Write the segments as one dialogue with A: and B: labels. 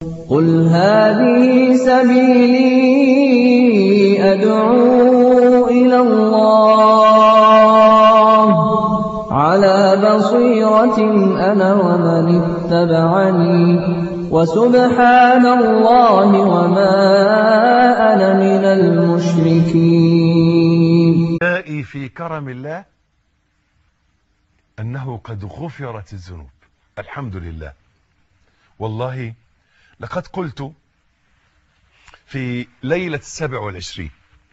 A: قل هذه سبيلي أدعو إلى الله على بصيرة أنا ومن اتبعني وسبحان الله وما أنا من المشركين
B: دائي في كرم الله أنه قد غفرت الذنوب الحمد لله والله لقد قلت في ليلة السابع والعشرين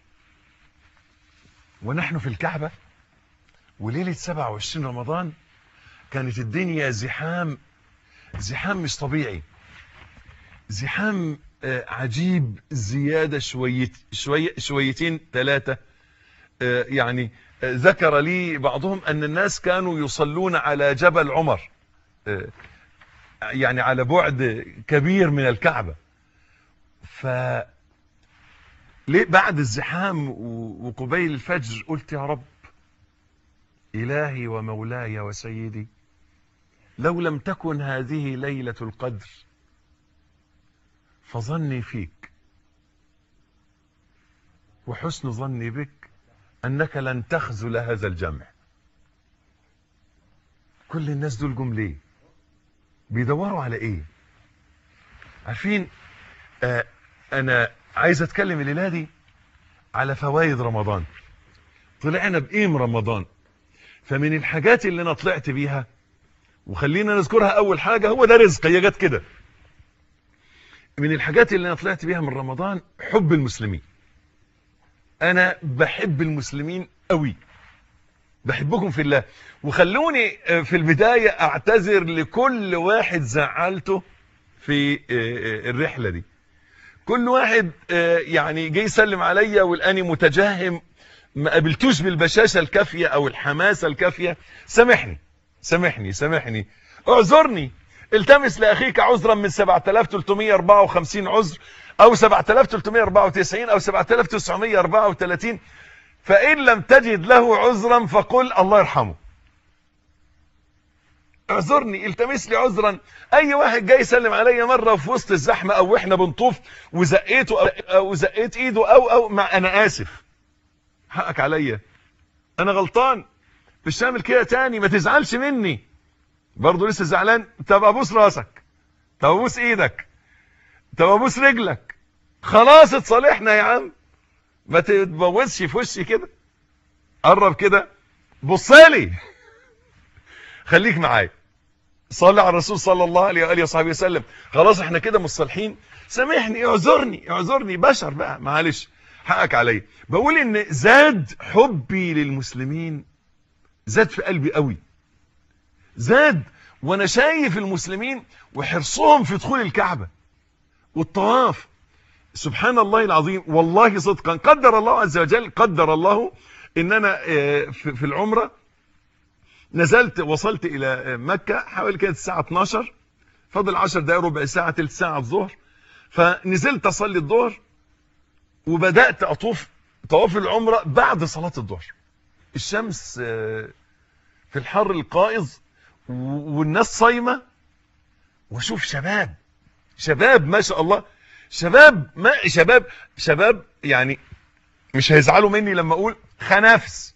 B: ونحن في الكعبة وليلة سبع وعشرين رمضان كانت الدنيا زحام زحام مش طبيعي زحام آه، عجيب زيادة شوية شوية شويتين ثلاثة آه، يعني آه، ذكر لي بعضهم أن الناس كانوا يصلون على جبل عمر آه، يعني على بعد كبير من الكعبة ف ليه بعد الزحام و- وقبيل الفجر قلت يا رب إلهي ومولاي وسيدي لو لم تكن هذه ليلة القدر فظني فيك وحسن ظني بك أنك لن تخذل هذا الجمع كل الناس دول جم ليه بيدوروا على ايه عارفين آه انا عايز اتكلم الليله دي على فوائد رمضان طلعنا بايه من رمضان فمن الحاجات اللي انا طلعت بيها وخلينا نذكرها اول حاجه هو ده رزق هي جت كده من الحاجات اللي انا طلعت بيها من رمضان حب المسلمين انا بحب المسلمين قوي بحبكم في الله وخلوني آه، في البداية اعتذر لكل واحد زعلته في آه، آه، الرحلة دي كل واحد آه، يعني جه يسلم عليا والاني متجهم ما قابلتوش بالبشاشة الكافية او الحماسة الكافية سامحني سامحني سامحني اعذرني التمس لاخيك عذرا من 7354 عذر او 7394 او 7934 فإن لم تجد له عذرا فقل الله يرحمه اعذرني التمس لي عذرا اي واحد جاي يسلم عليا مره في وسط الزحمه او احنا بنطوف وزقيته او, أو زقيت ايده او او مع انا اسف حقك عليا انا غلطان مش هعمل كده تاني ما تزعلش مني برضه لسه زعلان طب ابوس راسك طب ابوس ايدك طب ابوس رجلك خلاص اتصالحنا يا عم ما تتبوسش في وشي كده قرب كده بصالي خليك معايا صلي على الرسول صلى الله عليه واله وصحبه وسلم خلاص احنا كده مصالحين سامحني اعذرني اعذرني بشر بقى معلش حقك عليا بقول ان زاد حبي للمسلمين زاد في قلبي قوي زاد وانا شايف المسلمين وحرصهم في دخول الكعبة والطواف سبحان الله العظيم والله صدقا قدر الله عز وجل قدر الله ان انا آه، في في العمرة نزلت وصلت الى آه، مكة حوالي كانت الساعة 12 فاضل 10 دقايق ربع ساعة تلت ساعة الظهر فنزلت اصلي الظهر وبدأت اطوف طواف العمرة بعد صلاة الظهر الشمس آه، في الحر القائظ و- والناس صايمة واشوف شباب شباب ما شاء الله شباب ما شباب شباب يعني مش هيزعلوا مني لما اقول خنافس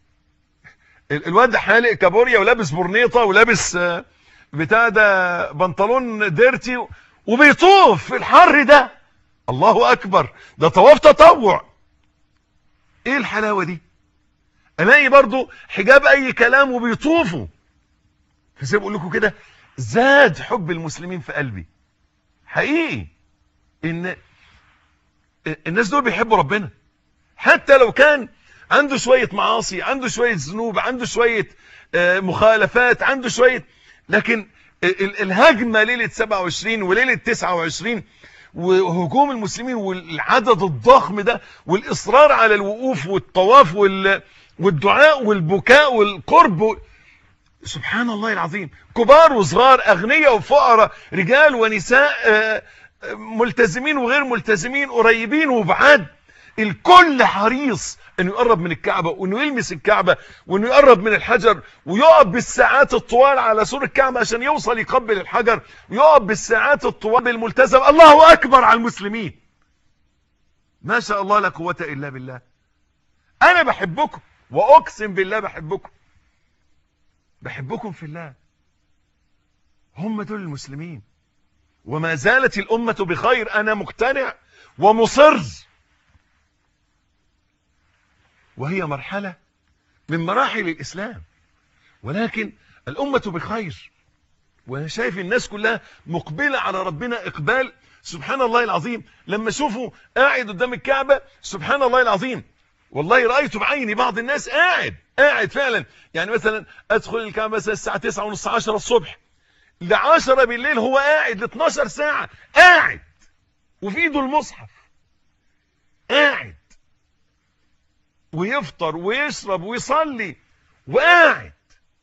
B: ال- الواد حالق كابوريا ولابس برنيطه ولابس آه، بتاع ده بنطلون ديرتي و- وبيطوف في الحر ده الله اكبر ده طواف تطوع ايه الحلاوه دي الاقي برضو حجاب اي كلام وبيطوفوا فزي بقول لكم كده زاد حب المسلمين في قلبي حقيقي ان الناس دول بيحبوا ربنا حتى لو كان عنده شوية معاصي عنده شوية ذنوب عنده شوية آه، مخالفات عنده شوية لكن ال- ال- الهجمة ليلة 27 وليلة 29 وهجوم المسلمين والعدد الضخم ده والإصرار على الوقوف والطواف وال- والدعاء والبكاء والقرب و- سبحان الله العظيم كبار وصغار أغنياء وفقراء رجال ونساء آه، آه، ملتزمين وغير ملتزمين قريبين وبعاد الكل حريص انه يقرب من الكعبة وانه يلمس الكعبة وانه يقرب من الحجر ويقف بالساعات الطوال على سور الكعبة عشان يوصل يقبل الحجر ويقف بالساعات الطوال بالملتزم الله اكبر على المسلمين ما شاء الله لا قوة الا بالله انا بحبكم واقسم بالله بحبكم بحبكم في الله هم دول المسلمين وما زالت الامة بخير انا مقتنع ومصر وهي مرحلة من مراحل الإسلام ولكن الأمة بخير وأنا شايف الناس كلها مقبلة على ربنا إقبال سبحان الله العظيم لما شوفوا قاعد قدام الكعبة سبحان الله العظيم والله رأيت بعيني بعض الناس قاعد قاعد فعلا يعني مثلا أدخل الكعبة مثلا الساعة 9 ونص 10 الصبح ل 10 بالليل هو قاعد ل 12 ساعة قاعد وفي ايده المصحف قاعد ويفطر ويشرب ويصلي وقاعد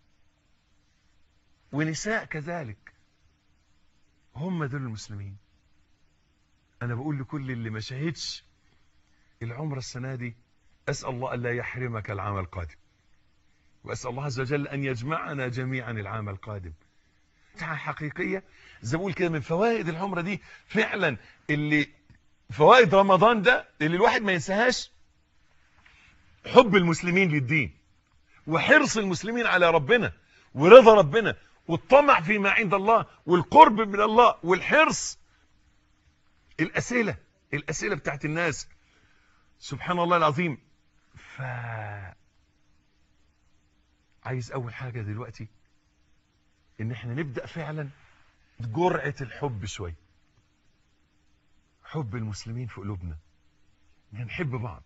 B: ونساء كذلك هم دول المسلمين انا بقول لكل اللي ما شهدش العمرة السنة دي اسأل الله ألا يحرمك العام القادم واسأل الله عز وجل ان يجمعنا جميعا العام القادم متعة حقيقية زي ما بقول كده من فوائد العمرة دي فعلا اللي فوائد رمضان ده اللي الواحد ما ينساهاش حب المسلمين للدين وحرص المسلمين على ربنا ورضا ربنا والطمع فيما عند الله والقرب من الله والحرص الأسئلة الأسئلة بتاعت الناس سبحان الله العظيم ف عايز أول حاجة دلوقتي إن احنا نبدأ فعلا جرعة الحب شوي حب المسلمين في قلوبنا نحب بعض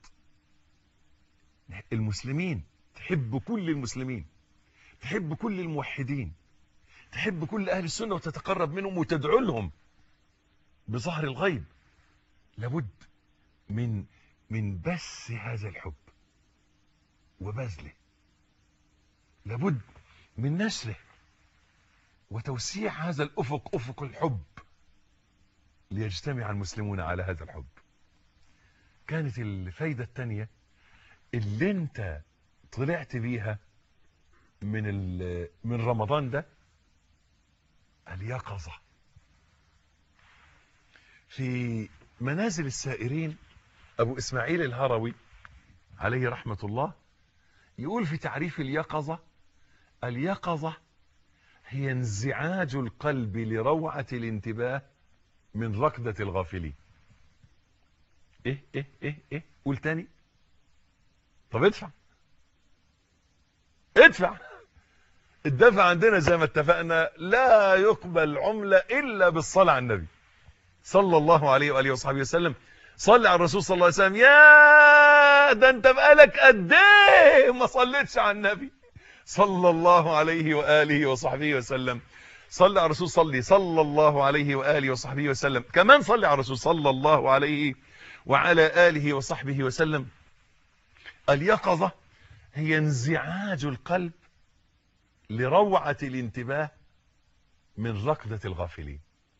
B: المسلمين تحب كل المسلمين تحب كل الموحدين تحب كل أهل السنة وتتقرب منهم وتدعو لهم بظهر الغيب لابد من من بث هذا الحب وبذله لابد من نشره وتوسيع هذا الأفق أفق الحب ليجتمع المسلمون على هذا الحب كانت الفايدة الثانية اللي انت طلعت بيها من من رمضان ده اليقظة في منازل السائرين ابو اسماعيل الهروي عليه رحمة الله يقول في تعريف اليقظة اليقظة هي انزعاج القلب لروعة الانتباه من ركضة الغافلين ايه ايه ايه ايه قول تاني طب ادفع ادفع الدفع عندنا زي ما اتفقنا لا يقبل عملة الا بالصلاة على النبي صلى الله عليه وآله وصحبه وسلم صلي على الرسول صلى الله عليه وسلم يا ده انت بقالك قد ايه ما صليتش على النبي صلى الله عليه وآله وصحبه وسلم صلي على الرسول صلي صلى الله عليه وآله وصحبه وسلم كمان صلي على الرسول صلى الله عليه وعلى آله وصحبه وسلم اليقظة هي انزعاج القلب لروعة الانتباه من ركضة الغافلين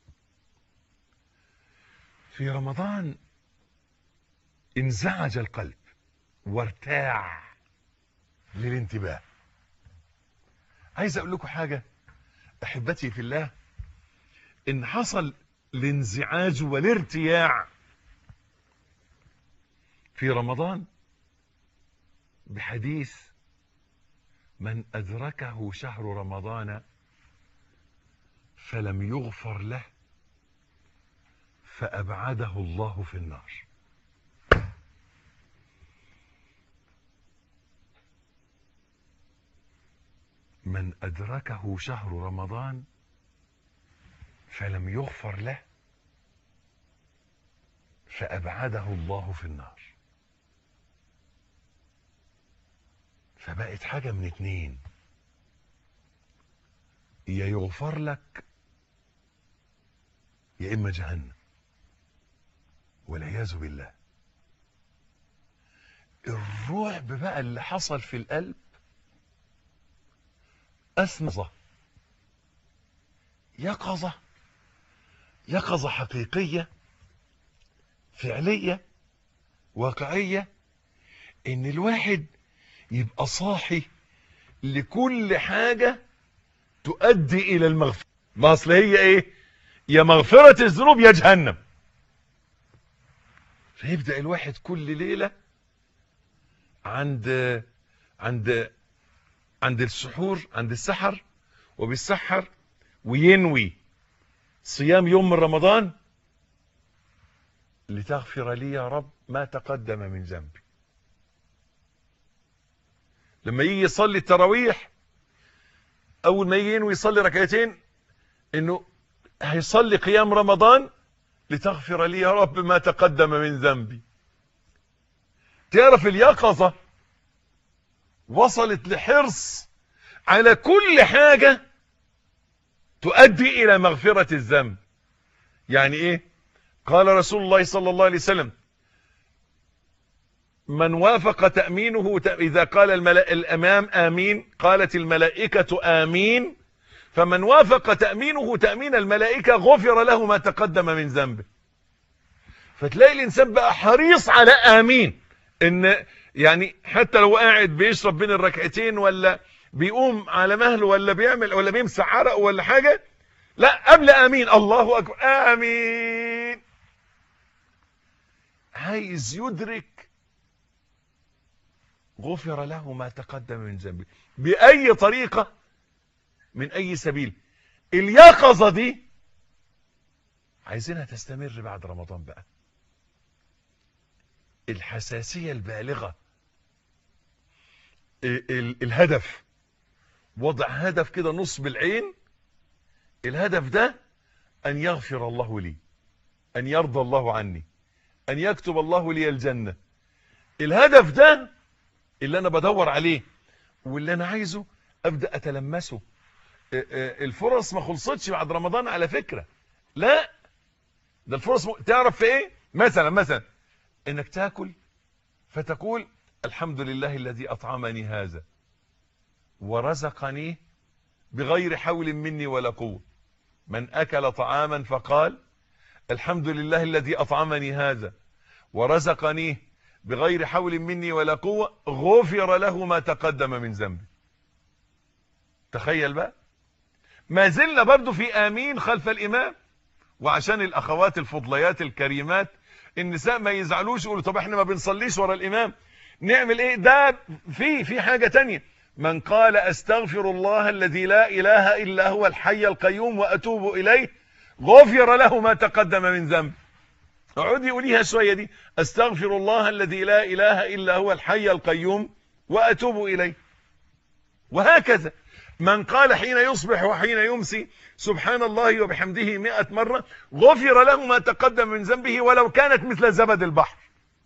B: في رمضان انزعج القلب وارتاع للانتباه عايز اقول لكم حاجة احبتي في الله ان حصل الانزعاج والارتياع في رمضان بحديث من أدركه شهر رمضان فلم يغفر له فأبعده الله في النار من أدركه شهر رمضان فلم يغفر له فأبعده الله في النار فبقت حاجة من اتنين يا يغفر لك يا إما جهنم والعياذ بالله الرعب بقى اللي حصل في القلب أثمظة يقظة يقظة حقيقية فعلية واقعية ان الواحد يبقى صاحي لكل حاجة تؤدي الى المغفرة ما اصل هي ايه يا مغفرة الذنوب يا جهنم فيبدأ الواحد كل ليلة عند عند عند السحور عند السحر وبالسحر وينوي صيام يوم من رمضان لتغفر لي يا رب ما تقدم من ذنبي لما يجي يصلي التراويح اول ما يجي ينوي يصلي ركعتين انه هيصلي قيام رمضان لتغفر لي يا رب ما تقدم من ذنبي تعرف اليقظة وصلت لحرص على كل حاجة تؤدي الى مغفرة الذنب يعني ايه قال رسول الله صلى الله عليه وسلم من وافق تأمينه إذا قال الملأ الأمام آمين قالت الملائكة آمين فمن وافق تأمينه تأمين الملائكة غفر له ما تقدم من ذنبه فتلاقي الإنسان بقى حريص على آمين إن يعني حتى لو قاعد بيشرب بين الركعتين ولا بيقوم على مهله ولا بيعمل ولا بيمسح عرق ولا حاجة لا قبل آمين الله أكبر آمين عايز يدرك غفر له ما تقدم من ذنبه بأي طريقة من أي سبيل اليقظة دي عايزينها تستمر بعد رمضان بقى الحساسية البالغة ال ال الهدف وضع هدف كده نصب العين الهدف ده أن يغفر الله لي أن يرضى الله عني أن يكتب الله لي الجنة الهدف ده اللي أنا بدور عليه واللي أنا عايزه أبدأ أتلمسه الفرص ما خلصتش بعد رمضان على فكرة لا ده الفرص م... تعرف في ايه مثلا مثلا انك تاكل فتقول الحمد لله الذي اطعمني هذا ورزقني بغير حول مني ولا قوة من اكل طعاما فقال الحمد لله الذي اطعمني هذا ورزقني بغير حول مني ولا قوة غفر له ما تقدم من ذنبي تخيل بقى ما زلنا برضو في امين خلف الامام وعشان الاخوات الفضليات الكريمات النساء ما يزعلوش يقولوا طب احنا ما بنصليش ورا الامام نعمل ايه ده في في حاجة تانية من قال استغفر الله الذي لا اله الا هو الحي القيوم واتوب اليه غفر له ما تقدم من ذنب اقعدي قوليها شوية دي استغفر الله الذي لا اله الا هو الحي القيوم واتوب اليه وهكذا من قال حين يصبح وحين يمسي سبحان الله وبحمده مئة مرة غفر له ما تقدم من ذنبه ولو كانت مثل زبد البحر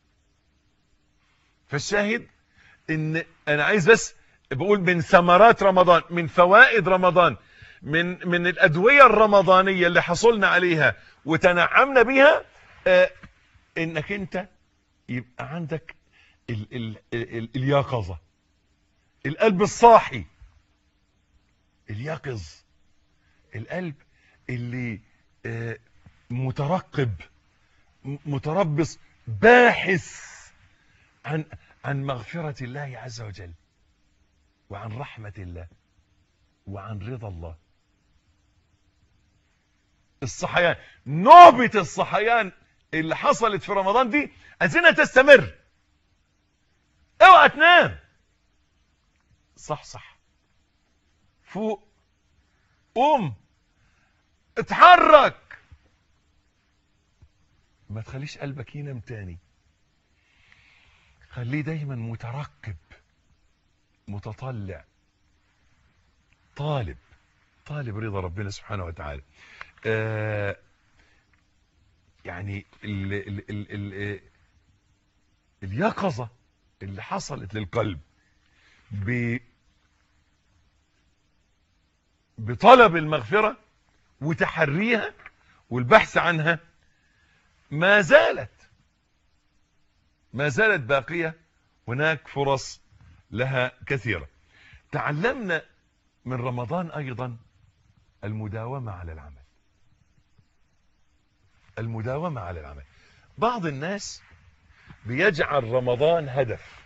B: فالشاهد ان انا عايز بس بقول من ثمرات رمضان من فوائد رمضان من من الادوية الرمضانية اللي حصلنا عليها وتنعمنا بيها آه انك انت يبقى عندك ال ال ال اليقظة القلب الصاحي اليقظ القلب اللي آه مترقب متربص باحث عن عن مغفرة الله عز وجل وعن رحمة الله وعن رضا الله الصحيان نوبة الصحيان اللي حصلت في رمضان دي عايزينها تستمر اوعى تنام صح صح فوق قوم اتحرك ما تخليش قلبك ينام تاني خليه دايما مترقب متطلع طالب طالب رضا ربنا سبحانه وتعالى آه يعني ال ال ال ال اليقظة اللي حصلت للقلب ب بطلب المغفرة وتحريها والبحث عنها ما زالت ما زالت باقية هناك فرص لها كثيرة تعلمنا من رمضان أيضا المداومة على العمل المداومة على العمل بعض الناس بيجعل رمضان هدف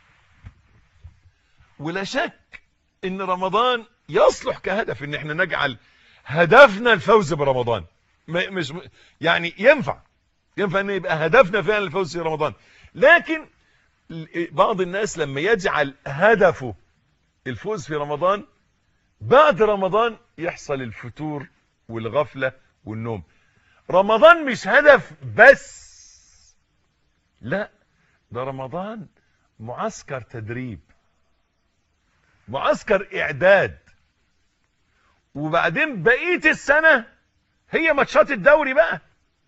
B: ولا شك ان رمضان يصلح كهدف ان احنا نجعل هدفنا الفوز برمضان مش يعني ينفع ينفع ان يبقى هدفنا فعلا الفوز في رمضان لكن بعض الناس لما يجعل هدفه الفوز في رمضان بعد رمضان يحصل الفتور والغفلة والنوم رمضان مش هدف بس لا ده رمضان معسكر تدريب معسكر اعداد وبعدين بقية السنة هي ماتشات الدوري بقى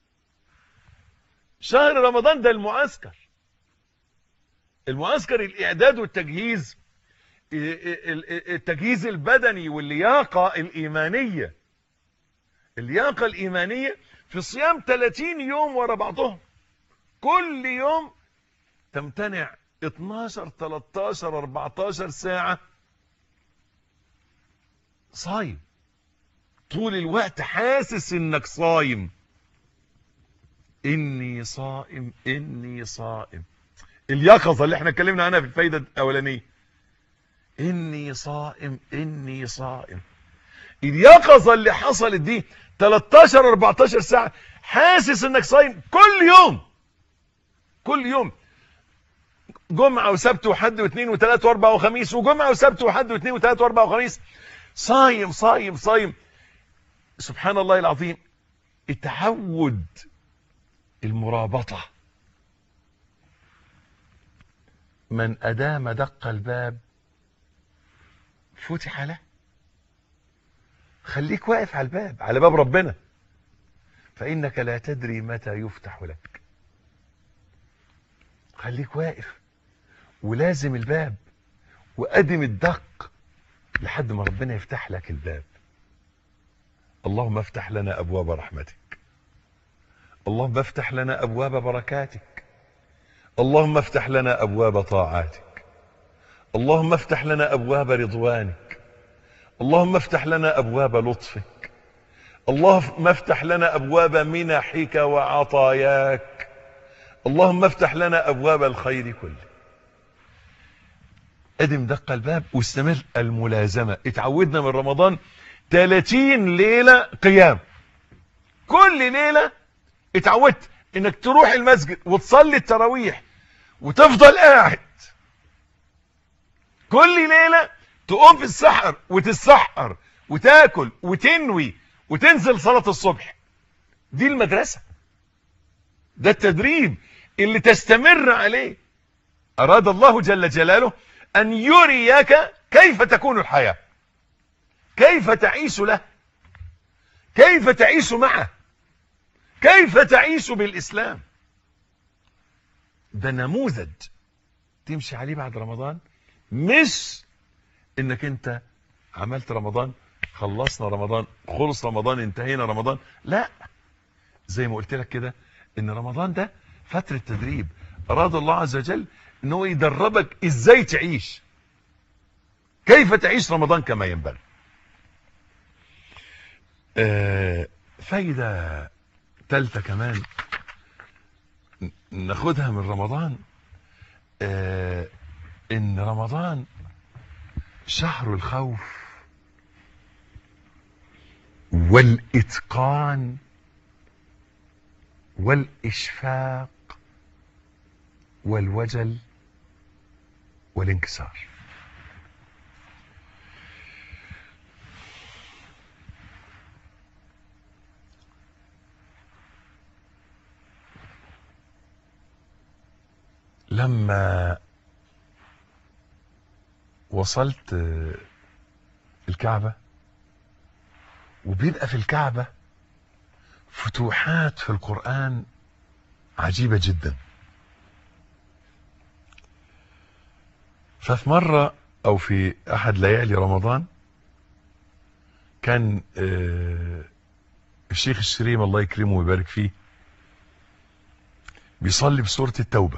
B: شهر رمضان ده المعسكر المعسكر الاعداد والتجهيز التجهيز البدني واللياقة الايمانية اللياقة الايمانية في صيام 30 يوم ورا بعضهم كل يوم تمتنع 12 13 14 ساعة صايم طول الوقت حاسس انك صايم اني صائم اني صائم اليقظة اللي احنا اتكلمنا عنها في الفايدة الاولانية اني صائم اني صائم اليقظة اللي حصلت دي 13 14 ساعة حاسس انك صايم كل يوم كل يوم جمعة وسبت وحد واثنين وثلاث واربع وخميس وجمعة وسبت وحد واثنين وثلاث واربع وخميس صايم صايم صايم سبحان الله العظيم التعود المرابطة من أدام دق الباب فتح له خليك واقف على الباب على باب ربنا فإنك لا تدري متى يفتح لك خليك واقف ولازم الباب وأدم الدق لحد ما ربنا يفتح لك الباب اللهم افتح لنا أبواب رحمتك اللهم افتح لنا أبواب بركاتك اللهم افتح لنا أبواب طاعاتك اللهم افتح لنا أبواب رضوانك اللهم افتح لنا أبواب لطفك اللهم افتح لنا أبواب منحك وعطاياك اللهم افتح لنا أبواب الخير كله ادم دق الباب واستمر الملازمة اتعودنا من رمضان 30 ليلة قيام كل ليلة اتعودت انك تروح المسجد وتصلي التراويح وتفضل قاعد كل ليلة تقوم في السحر وتتسحر وتاكل وتنوي وتنزل صلاة الصبح دي المدرسة ده التدريب اللي تستمر عليه أراد الله جل جلاله أن يريك كيف تكون الحياة كيف تعيش له كيف تعيش معه كيف تعيش بالإسلام ده نموذج تمشي عليه بعد رمضان مش انك انت عملت رمضان خلصنا رمضان خلص رمضان انتهينا رمضان لا زي ما قلت لك كده ان رمضان ده فترة تدريب اراد الله عز وجل ان هو يدربك ازاي تعيش كيف تعيش رمضان كما ينبغي آه فايدة تالتة كمان ناخدها من رمضان آه ان رمضان شهر الخوف والاتقان والاشفاق والوجل والانكسار لما وصلت الكعبة وبيبقى في الكعبة فتوحات في القرآن عجيبة جدا ففي مرة او في احد ليالي رمضان كان الشيخ الشريم الله يكرمه ويبارك فيه بيصلي بسورة التوبة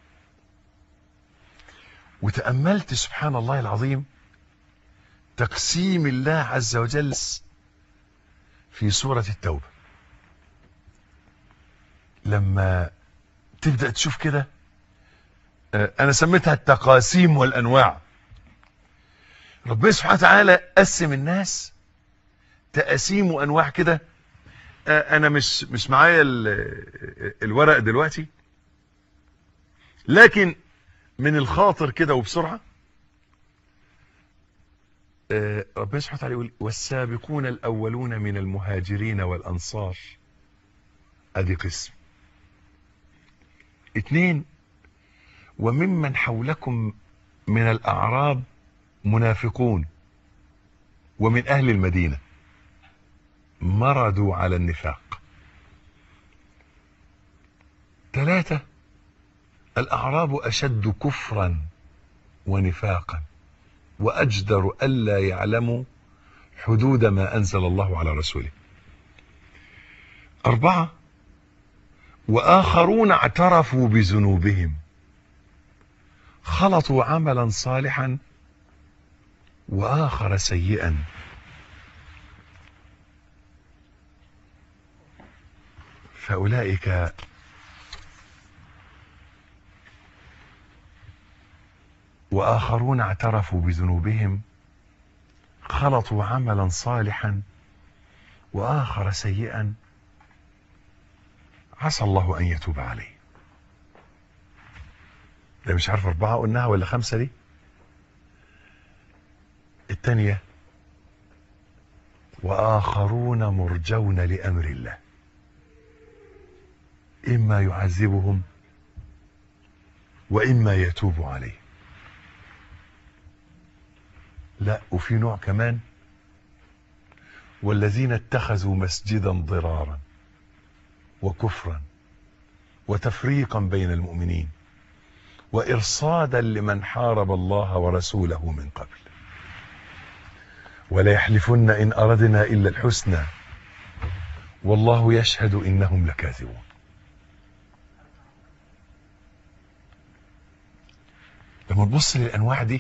B: وتأملت سبحان الله العظيم تقسيم الله عز وجل في سورة التوبة لما تبدأ تشوف كده انا سميتها التقاسيم والانواع ربنا سبحانه وتعالى قسم الناس تقاسيم وانواع كده انا مش مش معايا الورق دلوقتي لكن من الخاطر كده وبسرعه ربنا سبحانه وتعالى يقول والسابقون الاولون من المهاجرين والانصار ادي قسم اتنين وممن حولكم من الاعراب منافقون ومن اهل المدينه مردوا على النفاق ثلاثة الأعراب أشد كفرا ونفاقا وأجدر ألا يعلموا حدود ما أنزل الله على رسوله أربعة وآخرون اعترفوا بذنوبهم خلطوا عملا صالحا وآخر سيئا فأولئك وآخرون اعترفوا بذنوبهم خلطوا عملا صالحا وآخر سيئا عسى الله أن يتوب عليه ده مش عارف أربعة قلناها ولا خمسة دي الثانية وآخرون مرجون لأمر الله إما يعذبهم وإما يتوب عليه لا وفي نوع كمان والذين اتخذوا مسجدا ضرارا وكفرا وتفريقا بين المؤمنين وإرصادا لمن حارب الله ورسوله من قبل ولا يحلفن إن أردنا إلا الحسنى والله يشهد إنهم لكاذبون لما تبص للأنواع دي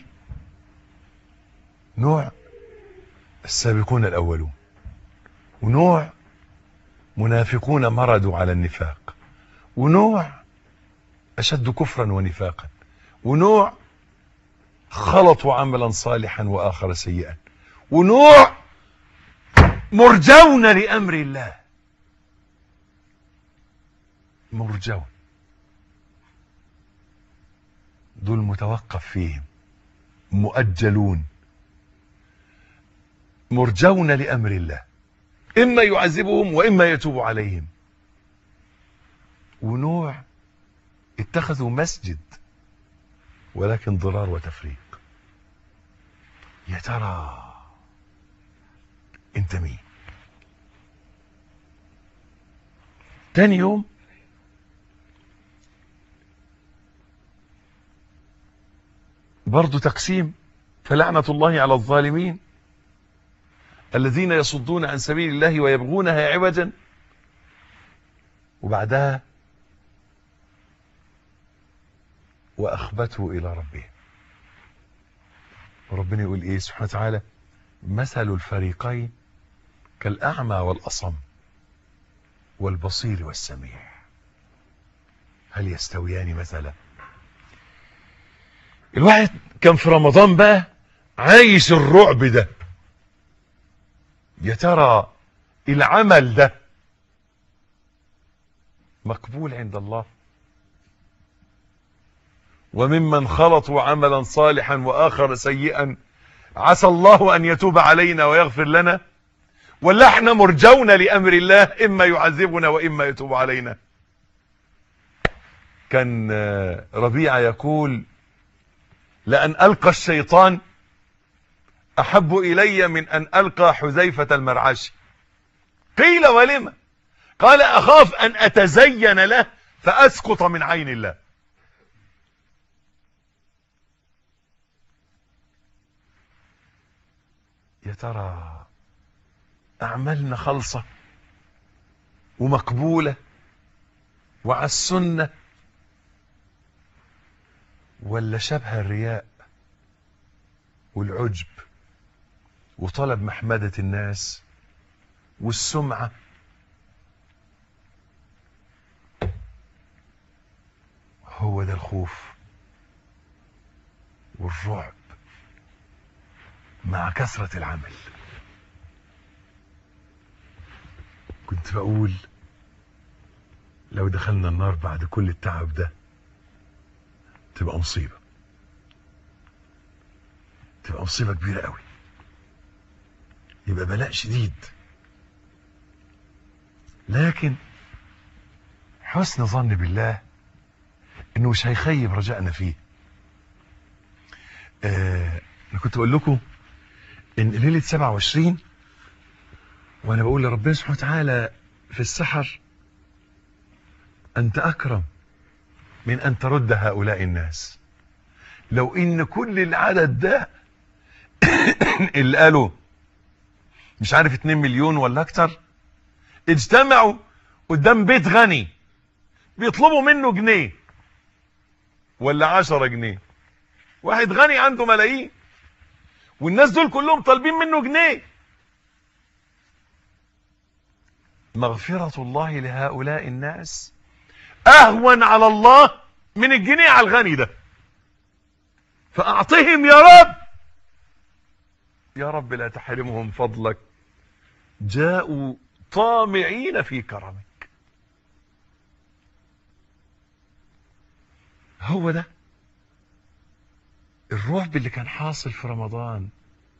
B: نوع السابقون الأولون ونوع منافقون مردوا على النفاق ونوع أشد كفرا ونفاقا ونوع خلطوا عملا صالحا وآخر سيئا ونوع مرجون لأمر الله مرجون دول متوقف فيهم مؤجلون مرجون لأمر الله إما يعذبهم وإما يتوب عليهم ونوع اتخذوا مسجد ولكن ضرار وتفريق يا ترى انت مين تاني يوم برضو تقسيم فلعنة الله على الظالمين الذين يصدون عن سبيل الله ويبغونها عوجا وبعدها وأخبته إلى ربهم وربنا يقول إيه سبحانه وتعالى مثل الفريقين كالأعمى والأصم والبصير والسميع هل يستويان مثلا الواحد كان في رمضان بقى عايش الرعب ده يا ترى العمل ده مقبول عند الله وممن خلطوا عملا صالحا واخر سيئا عسى الله ان يتوب علينا ويغفر لنا ولا احنا مرجون لامر الله اما يعذبنا واما يتوب علينا كان ربيعه يقول لان القى الشيطان احب الي من ان القى حذيفه المرعشي قيل ولم قال اخاف ان اتزين له فاسقط من عين الله يا ترى اعمالنا خالصه ومقبوله وعلى السنه ولا شبه الرياء والعجب وطلب محمدة الناس والسمعة هو ده الخوف والرعب مع كثرة العمل كنت بقول لو دخلنا النار بعد كل التعب ده تبقى مصيبة تبقى مصيبة كبيرة قوي يبقى بلاء شديد لكن حسن ظن بالله انه مش هيخيب رجائنا فيه آه انا كنت بقول لكم ان ليله 27 وانا بقول لربنا سبحانه وتعالى في السحر انت اكرم من ان ترد هؤلاء الناس لو ان كل العدد ده اللي قالوا مش عارف 2 مليون ولا اكتر اجتمعوا قدام بيت غني بيطلبوا منه جنيه ولا عشرة جنيه واحد غني عنده ملايين والناس دول كلهم طالبين منه جنيه مغفرة الله لهؤلاء الناس أهون على الله من الجنيه على الغني ده فأعطهم يا رب يا رب لا تحرمهم فضلك جاءوا طامعين في كرمك هو ده الرعب اللي كان حاصل في رمضان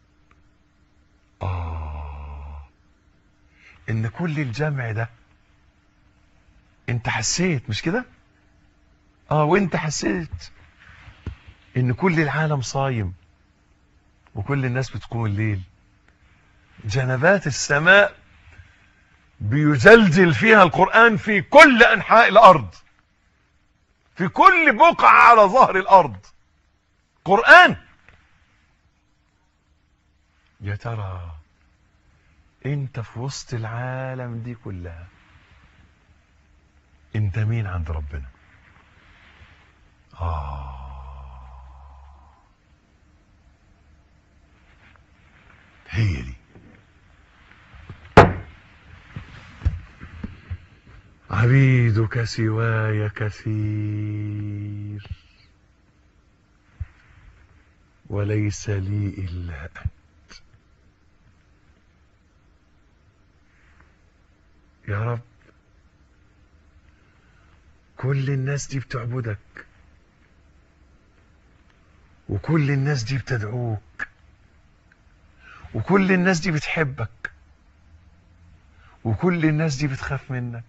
B: آه إن كل الجمع ده أنت حسيت مش كده؟ آه وأنت حسيت إن كل العالم صايم وكل الناس بتقوم الليل جنبات السماء بيزلزل فيها القرآن في كل أنحاء الأرض في كل بقعة على ظهر الأرض قرآن يا ترى انت في وسط العالم دي كلها انت مين عند ربنا آه هي دي عبيدك سواي كثير وليس لي إلا أنت يا رب كل الناس دي بتعبدك وكل الناس دي بتدعوك وكل الناس دي بتحبك وكل الناس دي بتخاف منك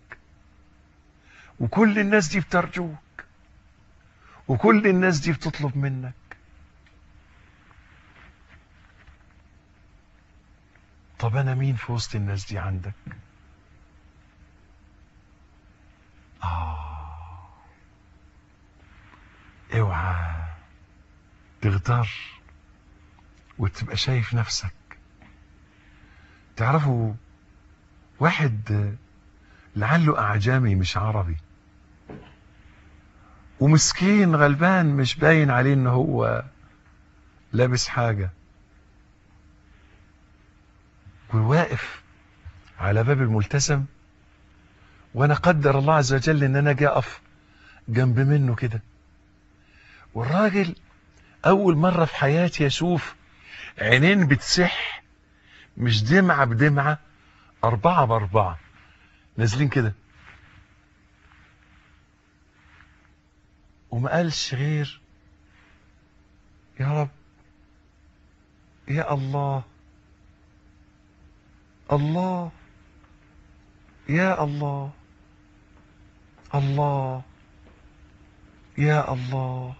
B: وكل الناس دي بترجوك وكل الناس دي بتطلب منك طب انا مين في وسط الناس دي عندك آه اوعى تغتر وتبقى شايف نفسك تعرفوا واحد لعله أعجمي مش عربي ومسكين غلبان مش باين عليه ان هو لابس حاجة وواقف على باب الملتزم وانا قدر الله عز وجل ان انا جاي اقف جنب منه كده والراجل اول مرة في حياتي اشوف عينين بتسح مش دمعة بدمعة اربعة باربعة نازلين كده وما قالش غير يا رب يا الله الله يا الله الله يا الله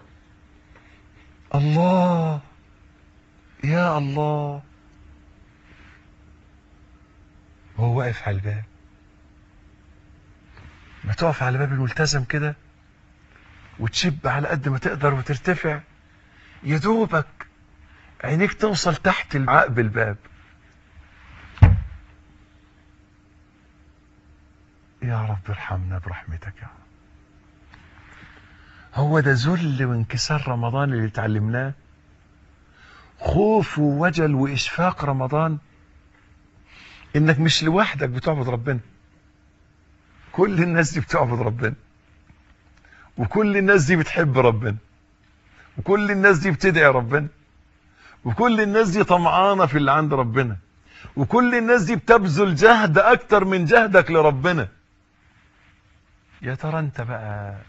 B: الله يا الله وهو واقف على الباب ما تقف على باب الملتزم كده وتشب على قد ما تقدر وترتفع يا دوبك عينيك توصل تحت عقب الباب يا رب ارحمنا برحمتك يا رب هو ده ذل وانكسار رمضان اللي اتعلمناه خوف ووجل واشفاق رمضان انك مش لوحدك بتعبد ربنا كل الناس دي بتعبد ربنا وكل الناس دي بتحب ربنا وكل الناس دي بتدعي ربنا وكل الناس دي طمعانة في اللي عند ربنا وكل الناس دي بتبذل جهد اكتر من جهدك لربنا يا ترى انت بقى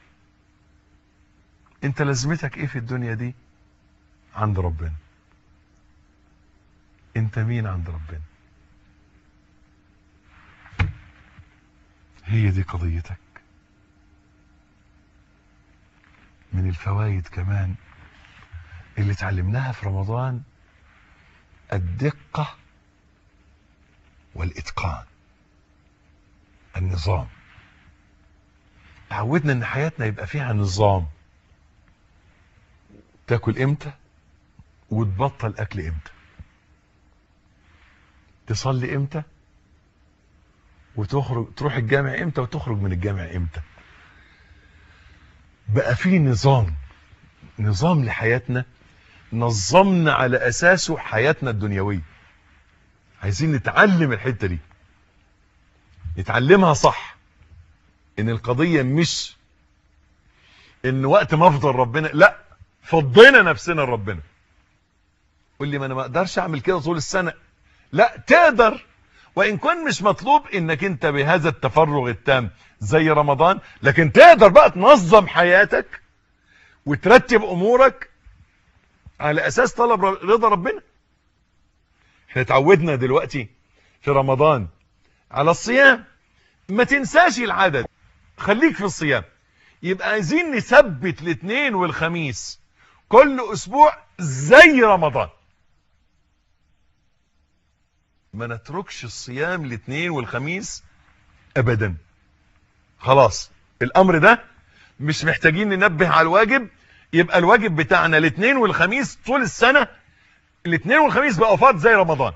B: انت لازمتك ايه في الدنيا دي عند ربنا انت مين عند ربنا هي دي قضيتك من الفوائد كمان اللي اتعلمناها في رمضان الدقة والإتقان النظام تعودنا ان حياتنا يبقى فيها نظام تاكل امتى وتبطل اكل امتى تصلي امتى وتخرج تروح الجامع امتى وتخرج من الجامع امتى بقى في نظام نظام لحياتنا نظمنا على اساسه حياتنا الدنيويه عايزين نتعلم الحته دي نتعلمها صح ان القضيه مش ان وقت ما افضل ربنا لا فضينا نفسنا لربنا قول لي ما انا ما اقدرش اعمل كده طول السنه لا تقدر وان كان مش مطلوب انك انت بهذا التفرغ التام زي رمضان لكن تقدر بقى تنظم حياتك وترتب امورك على اساس طلب رضا ربنا احنا اتعودنا دلوقتي في رمضان على الصيام ما تنساش العدد خليك في الصيام يبقى عايزين نثبت الاثنين والخميس كل اسبوع زي رمضان ما نتركش الصيام الاثنين والخميس ابدا خلاص الامر ده مش محتاجين ننبه على الواجب يبقى الواجب بتاعنا الاثنين والخميس طول السنة الاثنين والخميس بقى فرض زي رمضان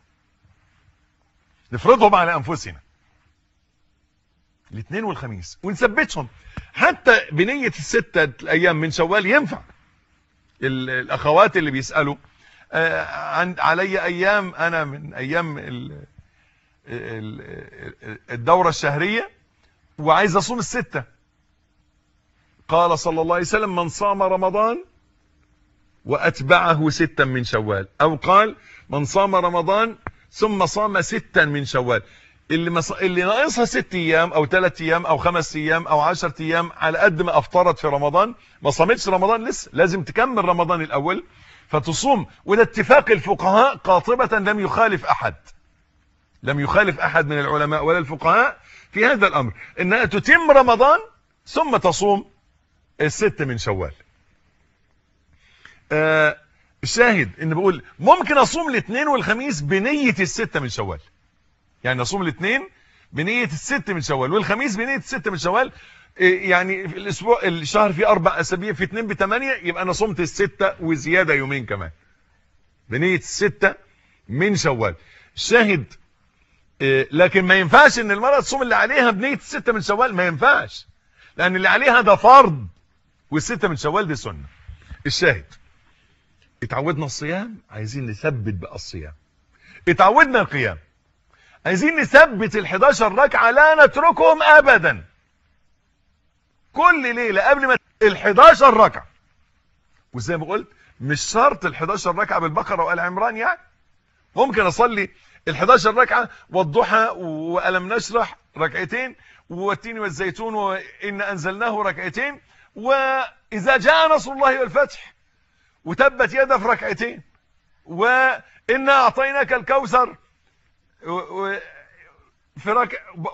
B: نفرضهم على انفسنا الاثنين والخميس ونثبتهم حتى بنية الستة ايام من شوال ينفع الاخوات اللي بيسألوا آه عن علي ايام انا من ايام ال ال الدورة الشهرية وعايز اصوم الستة قال صلى الله عليه وسلم من صام رمضان واتبعه ستا من شوال او قال من صام رمضان ثم صام ستا من شوال اللي مص... اللي ناقصها ست ايام او ثلاث ايام او خمس ايام او عشر ايام على قد ما افطرت في رمضان ما صامتش رمضان لسه لازم تكمل رمضان الاول فتصوم وده اتفاق الفقهاء قاطبة لم يخالف احد لم يخالف احد من العلماء ولا الفقهاء في هذا الامر انها تتم رمضان ثم تصوم الست من شوال آه الشاهد ان بقول ممكن اصوم الاثنين والخميس بنية الستة من شوال يعني اصوم الاثنين بنية الست من شوال والخميس بنية الست من شوال يعني في الاسبوع الشهر فيه اربع اسابيع في اثنين بثمانية يبقى انا صمت الستة وزيادة يومين كمان بنية الستة من شوال الشاهد لكن ما ينفعش ان المرأة تصوم اللي عليها بنية الستة من شوال ما ينفعش لان اللي عليها ده فرض والستة من شوال دي سنة الشاهد اتعودنا الصيام عايزين نثبت بقى الصيام اتعودنا القيام عايزين نثبت ال11 ركعة لا نتركهم ابدا كل ليلة قبل ما ال11 ركعة وزي ما قلت مش شرط ال11 ركعة بالبقرة وآل عمران يعني ممكن اصلي ال11 ركعة والضحى وألم نشرح ركعتين والتين والزيتون وإن أنزلناه ركعتين وإذا جاء نصر الله والفتح وتبت يده في ركعتين وإنا أعطيناك الكوثر في ركع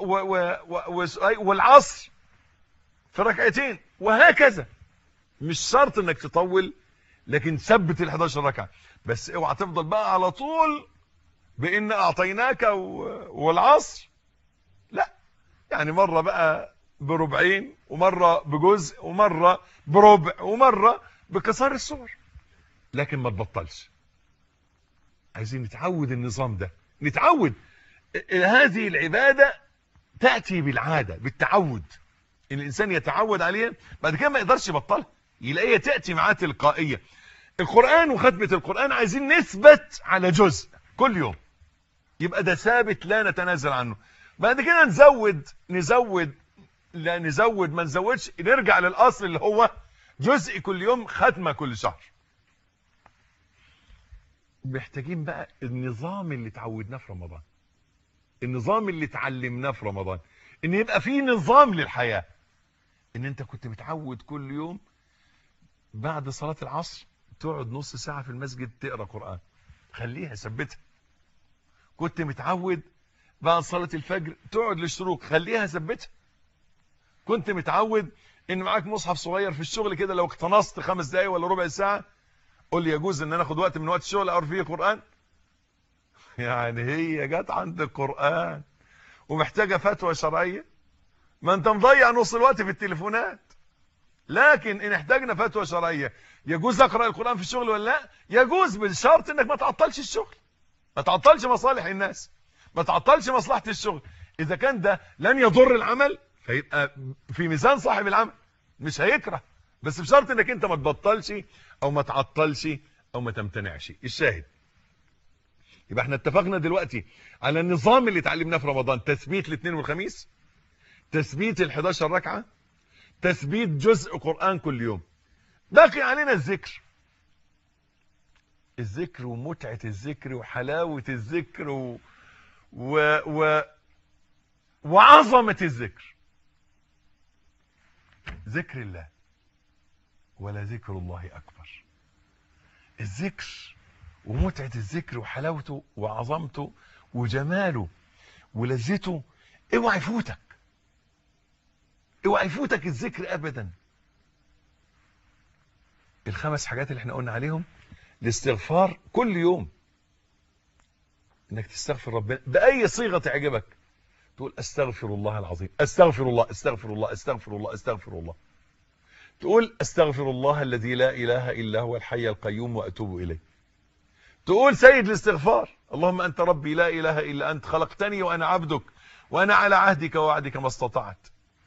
B: والعصر في ركعتين وهكذا مش شرط انك تطول لكن ثبت ال11 ركعه بس اوعى تفضل بقى على طول بان اعطيناك والعصر لا يعني مره بقى بربعين ومره بجزء ومره بربع ومره بكسار السور لكن ما تبطلش عايزين نتعود النظام ده نتعود هذه العبادة تأتي بالعادة بالتعود ان الانسان يتعود عليها بعد كده ما يقدرش يبطلها يلاقيها تأتي معاه تلقائية القرآن وختمة القرآن عايزين نثبت على جزء كل يوم يبقى ده ثابت لا نتنازل عنه بعد كده نزود نزود لا نزود ما نزودش نرجع للأصل اللي هو جزء كل يوم ختمة كل شهر محتاجين بقى النظام اللي اتعودناه في رمضان النظام اللي اتعلمناه في رمضان ان يبقى فيه نظام للحياة ان انت كنت متعود كل يوم بعد صلاة العصر تقعد نص ساعة في المسجد تقرأ قرآن خليها ثبتها كنت متعود بعد صلاة الفجر تقعد للشروق خليها ثبتها كنت متعود ان معاك مصحف صغير في الشغل كده لو اقتنصت خمس دقايق ولا ربع ساعة قول لي يجوز ان انا اخد وقت من وقت الشغل اقرا فيه قرآن يعني هي جت عند القرآن ومحتاجة فتوى شرعية ما انت مضيع نص الوقت في التليفونات لكن ان احتاجنا فتوى شرعية يجوز اقرأ القرآن في الشغل ولا لا يجوز بالشرط انك ما تعطلش الشغل ما تعطلش مصالح الناس ما تعطلش مصلحة الشغل اذا كان ده لن يضر العمل فيبقى في ميزان صاحب العمل مش هيكره بس بشرط انك انت ما تبطلش او ما تعطلش او ما تمتنعش الشاهد يبقى احنا اتفقنا دلوقتي على النظام اللي اتعلمناه في رمضان تثبيت الاثنين والخميس تثبيت ال11 ركعه تثبيت جزء قرآن كل يوم باقي علينا الذكر الذكر ومتعة الذكر وحلاوة الذكر و... و... و... وعظمة الذكر ذكر الله ولا ذكر الله أكبر الذكر ومتعة الذكر وحلاوته وعظمته وجماله ولذته اوعى يفوتك اوعى يفوتك الذكر ابدا الخمس حاجات اللي احنا قلنا عليهم الاستغفار كل يوم انك تستغفر ربنا باي صيغه تعجبك تقول استغفر الله العظيم استغفر الله استغفر الله استغفر الله استغفر الله تقول استغفر الله الذي لا اله الا هو الحي القيوم واتوب اليه تقول سيد الاستغفار اللهم انت ربي لا اله الا انت خلقتني وانا عبدك وانا على عهدك ووعدك ما استطعت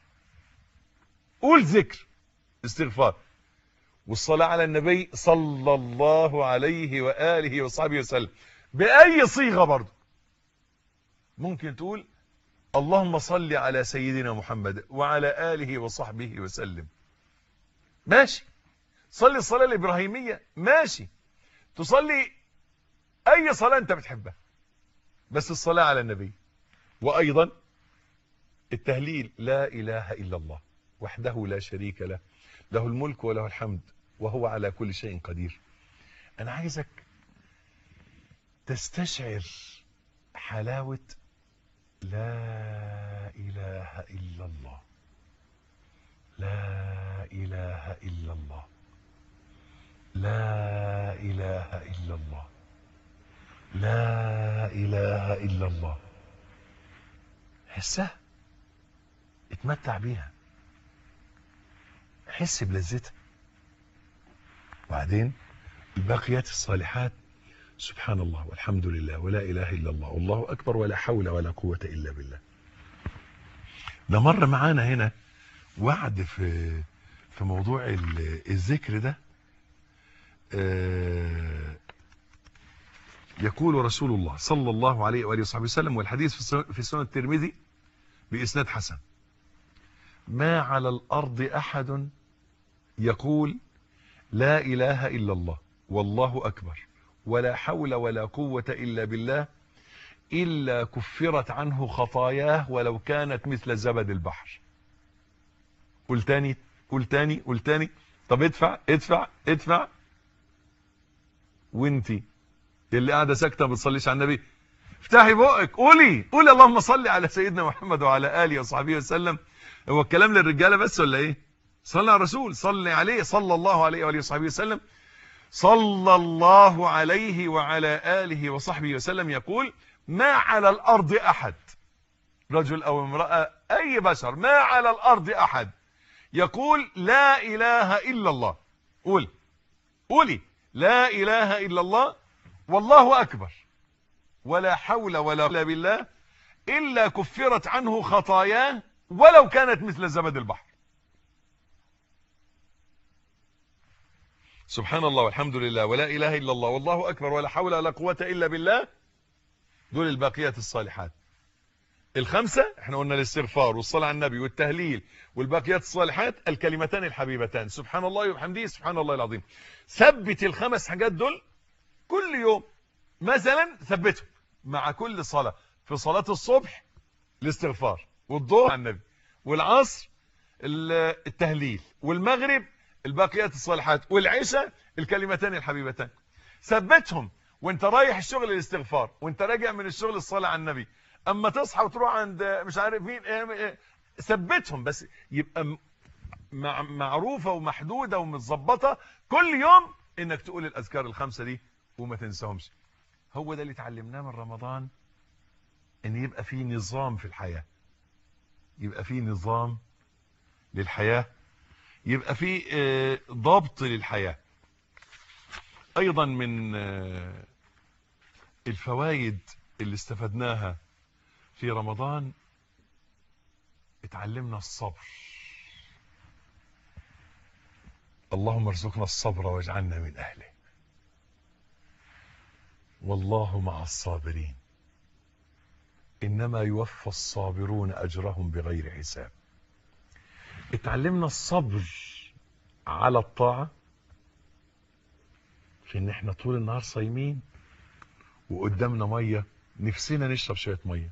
B: قول ذكر استغفار والصلاة على النبي صلى الله عليه وآله وصحبه وسلم بأي صيغة برضو ممكن تقول اللهم صل على سيدنا محمد وعلى آله وصحبه وسلم ماشي صلي الصلاة الإبراهيمية ماشي تصلي أي صلاة أنت بتحبها بس الصلاة على النبي وأيضا التهليل لا إله إلا الله وحده لا شريك له له الملك وله الحمد وهو على كل شيء قدير أنا عايزك تستشعر حلاوة لا إله إلا الله لا إله إلا الله لا إله إلا الله لا إله إلا الله حسها اتمتع بيها حس بلذتها وبعدين الباقيات الصالحات سبحان الله والحمد لله ولا إله إلا الله والله أكبر ولا حول ولا قوة إلا بالله ده مر معانا هنا وعد في في موضوع الذكر ده يقول رسول الله صلى الله عليه وآله وصحبه وسلم والحديث في سنة الترمذي بإسناد حسن ما على الأرض أحد يقول لا إله إلا الله والله أكبر ولا حول ولا قوة إلا بالله إلا كفرت عنه خطاياه ولو كانت مثل زبد البحر قل تاني قل تاني قل تاني طب ادفع ادفع ادفع وانتي اللي قاعدة ساكتة ما بتصليش على النبي افتحي بقك قولي قولي اللهم صل على سيدنا محمد وعلى آله وصحبه وسلم هو الكلام للرجالة بس ولا ايه صلى على الرسول صلي عليه صلى الله عليه وآله وصحبه وسلم صلى الله عليه وعلى آله وصحبه وسلم يقول ما على الأرض أحد رجل أو امرأة أي بشر ما على الأرض أحد يقول لا إله إلا الله قول قولي لا إله إلا الله والله أكبر ولا حول ولا قوة بالله إلا كفرت عنه خطاياه ولو كانت مثل زبد البحر سبحان الله والحمد لله ولا إله إلا الله والله أكبر ولا حول ولا قوة إلا بالله دول الباقيات الصالحات الخمسة احنا قلنا الاستغفار والصلاة على النبي والتهليل والباقيات الصالحات الكلمتان الحبيبتان سبحان الله وبحمده سبحان الله العظيم ثبت الخمس حاجات دول كل يوم مثلا ثبتهم مع كل صلاة في صلاة الصبح الاستغفار والظهر على النبي والعصر التهليل والمغرب الباقيات الصالحات والعشاء الكلمتان الحبيبتان ثبتهم وانت رايح الشغل الاستغفار وانت راجع من الشغل الصلاة على النبي اما تصحى وتروح عند مش عارف مين ثبتهم بس يبقى مع معروفة ومحدودة ومتظبطة كل يوم انك تقول الاذكار الخمسة دي وما تنساهمش هو ده اللي اتعلمناه من رمضان ان يبقى فيه نظام في الحياة يبقى فيه نظام للحياة يبقى فيه ضبط للحياة ايضا من الفوائد اللي استفدناها في رمضان اتعلمنا الصبر اللهم ارزقنا الصبر واجعلنا من اهله والله مع الصابرين انما يوفى الصابرون اجرهم بغير حساب اتعلمنا الصبر على الطاعة في ان احنا طول النهار صايمين وقدامنا مية نفسنا نشرب شوية مية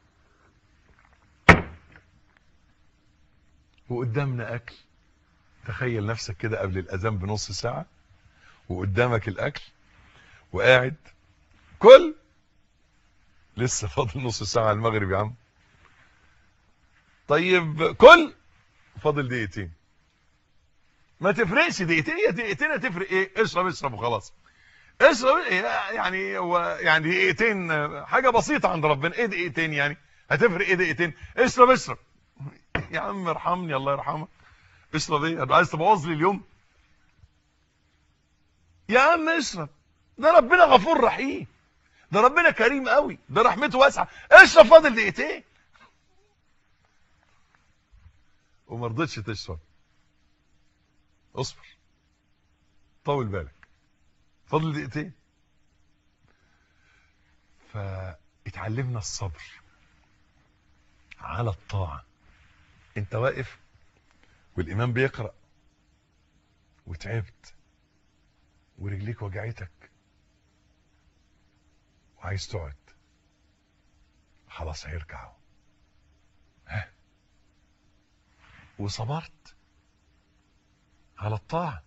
B: وقدامنا اكل تخيل نفسك كده قبل الاذان بنص ساعة وقدامك الاكل وقاعد كل لسه فاضل نص ساعة على المغرب يا عم طيب كل فاضل دقيقتين ما تفرقش دقيقتين هي دقيقتين هتفرق ايه اشرب اشرب وخلاص اشرب إيه يعني هو يعني دقيقتين حاجة بسيطة عند ربنا ايه دقيقتين يعني هتفرق ايه دقيقتين اشرب اشرب يا عم ارحمني الله يرحمك اشرب ايه ابقى عايز تبوظ لي اليوم يا عم اشرب ده ربنا غفور رحيم ده ربنا كريم قوي ده رحمته واسعه اشرب فاضل دقيقتين وما رضيتش تشرب اصبر طول بالك فاضل دقيقتين فاتعلمنا الصبر على الطاعة انت واقف والامام بيقرأ وتعبت ورجليك وجعتك وعايز تقعد خلاص هيرجعوا ها وصبرت على الطاعة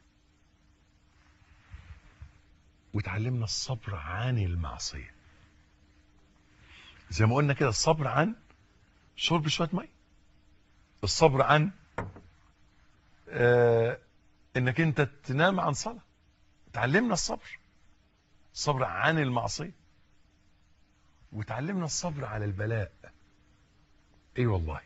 B: وتعلمنا الصبر عن المعصية زي ما قلنا كده الصبر عن شرب شوية مي الصبر عن آه انك انت تنام عن صلاة تعلمنا الصبر الصبر عن المعصية وتعلمنا الصبر على البلاء اي والله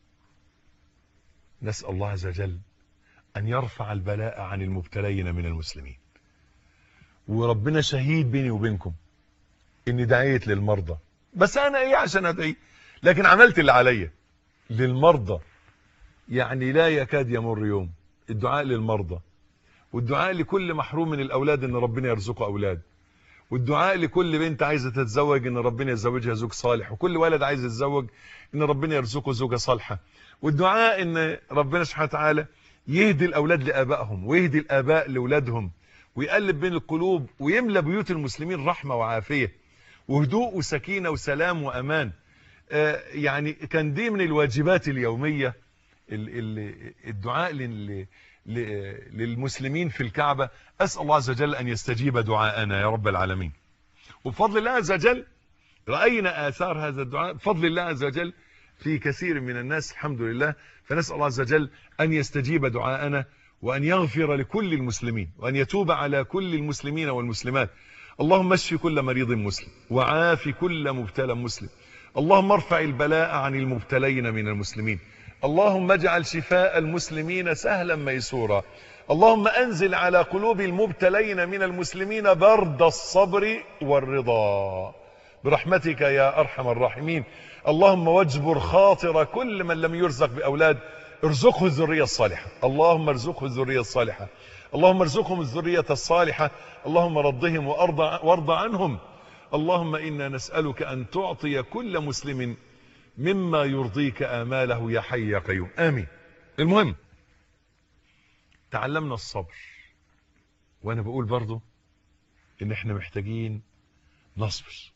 B: نسأل الله عز وجل ان يرفع البلاء عن المبتلين من المسلمين وربنا شهيد بيني وبينكم اني دعيت للمرضى بس انا ايه عشان ادعي لكن عملت اللي عليا للمرضى يعني لا يكاد يمر يوم الدعاء للمرضى والدعاء لكل محروم من الاولاد ان ربنا يرزقه اولاد والدعاء لكل بنت عايزه تتزوج ان ربنا يزوجها زوج صالح وكل ولد عايز يتزوج ان ربنا يرزقه زوجه صالحه والدعاء ان ربنا سبحانه وتعالى يهدي الاولاد لابائهم ويهدي الاباء لاولادهم ويقلب بين القلوب ويملى بيوت المسلمين رحمه وعافيه وهدوء وسكينه وسلام وامان آه يعني كان دي من الواجبات اليوميه الدعاء للمسلمين في الكعبة أسأل الله عز وجل أن يستجيب دعاءنا يا رب العالمين وبفضل الله عز وجل رأينا آثار هذا الدعاء بفضل الله عز وجل في كثير من الناس الحمد لله فنسأل الله عز وجل أن يستجيب دعاءنا وأن يغفر لكل المسلمين وأن يتوب على كل المسلمين والمسلمات اللهم اشف كل مريض مسلم وعاف كل مبتلى مسلم اللهم ارفع البلاء عن المبتلين من المسلمين اللهم اجعل شفاء المسلمين سهلا ميسورا اللهم انزل على قلوب المبتلين من المسلمين برد الصبر والرضا برحمتك يا ارحم الراحمين اللهم واجبر خاطر كل من لم يرزق باولاد ارزقه الذريه الصالحه اللهم ارزقه الذريه الصالحه اللهم ارزقهم الذريه الصالحه اللهم رضهم وارض وارض عنهم اللهم انا نسالك ان تعطي كل مسلم مما يرضيك آماله يا حي يا قيوم آمين المهم تعلمنا الصبر وانا بقول برضو ان احنا محتاجين نصبر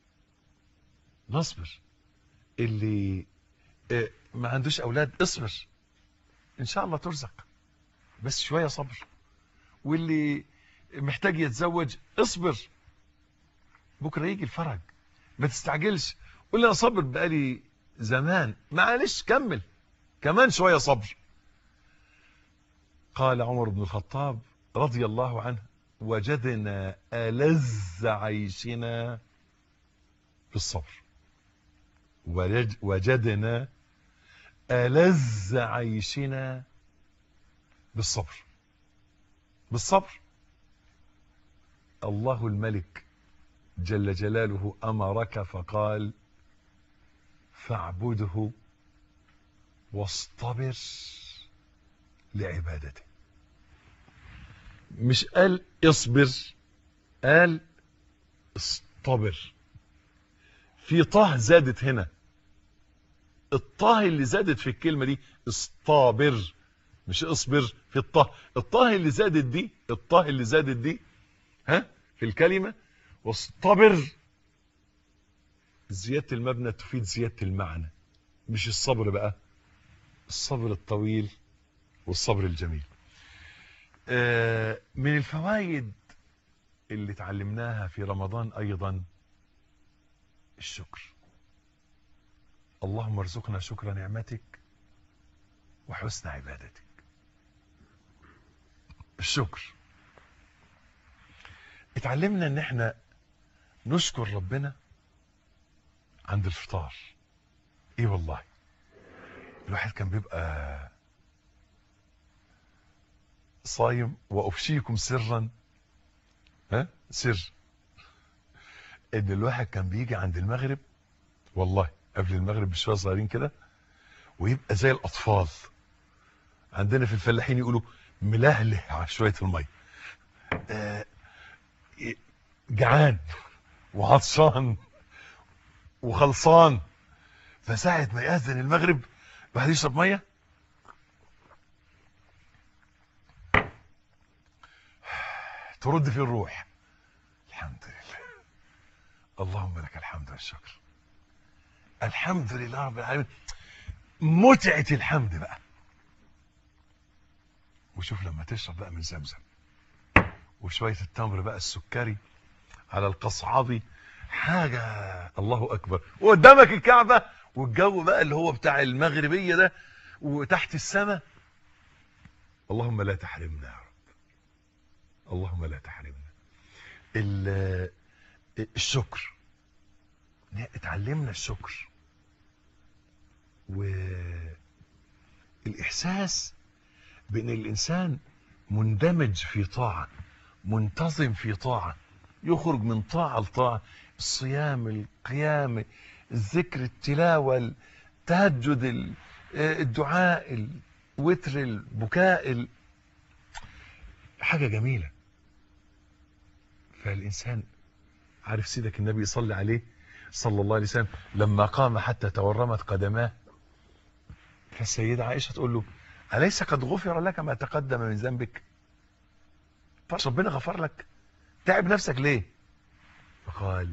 B: نصبر اللي اه ما عندوش اولاد اصبر ان شاء الله ترزق بس شوية صبر واللي محتاج يتزوج اصبر بكرة يجي الفرج ما تستعجلش قول لي انا صبر بقالي زمان معلش كمل كمان شوية صبر قال عمر بن الخطاب رضي الله عنه وجدنا ألذ عيشنا بالصبر وجدنا ألذ عيشنا بالصبر بالصبر الله الملك جل جلاله أمرك فقال فاعبده واصطبر لعبادته مش قال اصبر قال اصطبر في طه زادت هنا الطه اللي زادت في الكلمة دي اصطابر مش اصبر في الطه الطه اللي زادت دي الطه اللي زادت دي ها في الكلمة واصطبر زيادة المبنى تفيد زيادة المعنى مش الصبر بقى الصبر الطويل والصبر الجميل من الفوائد اللي تعلمناها في رمضان أيضا الشكر اللهم ارزقنا شكر نعمتك وحسن عبادتك الشكر اتعلمنا ان احنا نشكر ربنا عند الفطار ايه والله الواحد كان بيبقى صايم وافشيكم سرا ها سر ان الواحد كان بيجي عند المغرب والله قبل المغرب بشويه صغيرين كده ويبقى زي الاطفال عندنا في الفلاحين يقولوا ملهله على شويه الميه آه جعان وعطشان وخلصان فساعة ما يأذن المغرب الواحد يشرب ميه ترد في الروح الحمد لله اللهم لك الحمد والشكر الحمد لله رب العالمين متعة الحمد بقى وشوف لما تشرب بقى من زمزم وشوية التمر بقى السكري على القصعبي حاجة الله أكبر وقدامك الكعبة والجو بقى اللي هو بتاع المغربية ده وتحت السماء اللهم لا تحرمنا يا رب اللهم لا تحرمنا الشكر اتعلمنا الشكر والإحساس بأن الإنسان مندمج في طاعة منتظم في طاعة يخرج من طاعة لطاعة الصيام القيام الذكر التلاوة التهجد الدعاء الوتر البكاء حاجة جميلة فالإنسان عارف سيدك النبي صلى عليه صلى الله عليه وسلم لما قام حتى تورمت قدماه فالسيدة عائشة تقول له أليس قد غفر لك ما تقدم من ذنبك ربنا غفر لك تعب نفسك ليه فقال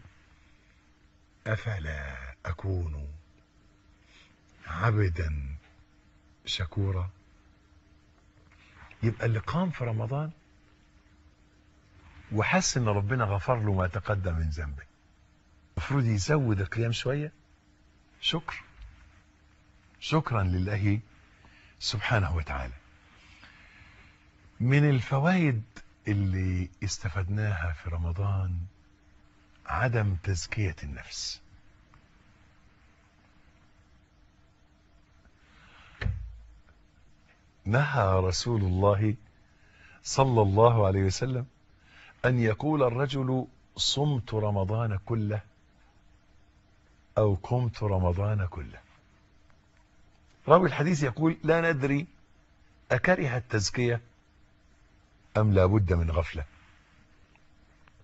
B: أفلا أكون عبدا شكورا يبقى اللي قام في رمضان وحس ان ربنا غفر له ما تقدم من ذنبه المفروض يزود القيام شوية شكر شكرا لله سبحانه وتعالى من الفوائد اللي استفدناها في رمضان عدم تزكية النفس نهى رسول الله صلى الله عليه وسلم أن يقول الرجل صمت رمضان كله أو قمت رمضان كله راوي الحديث يقول لا ندري أكره التزكية أم لا بد من غفلة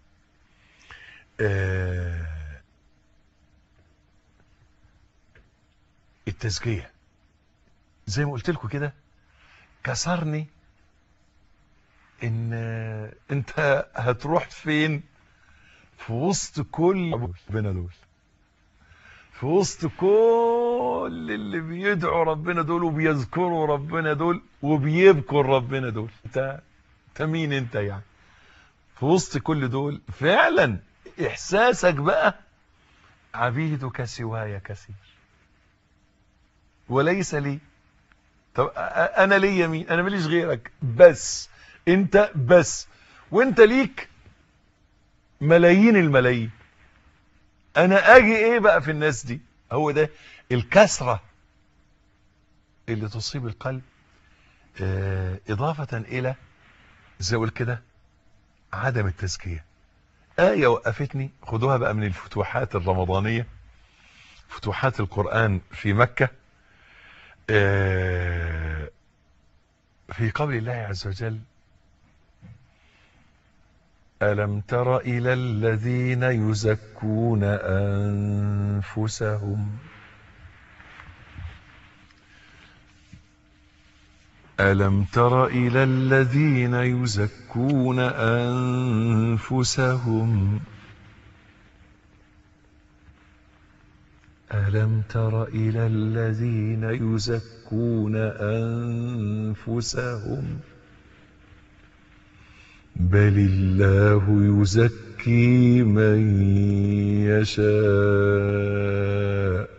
B: آه التزكية زي ما قلت لكم كده كسرني ان انت هتروح فين في وسط كل ربنا دول في وسط كل اللي بيدعوا ربنا دول وبيذكروا ربنا دول وبيبكوا ربنا دول انت انت مين انت يعني في وسط كل دول فعلا احساسك بقى عبيدك سواي كثير وليس لي طب انا ليا مين انا ماليش غيرك بس انت بس وانت ليك ملايين الملايين انا اجي ايه بقى في الناس دي هو ده الكسرة اللي تصيب القلب اه اضافة الى زي اقول كده عدم التزكية آية وقفتني خدوها بقى من الفتوحات الرمضانية فتوحات القرآن في مكة اه في قول الله عز وجل ألم تر إلى الذين يزكون أنفسهم ألم تر إلى الذين يزكون أنفسهم ألم تر إلى الذين يزكون أنفسهم بل الله يزكي من يشاء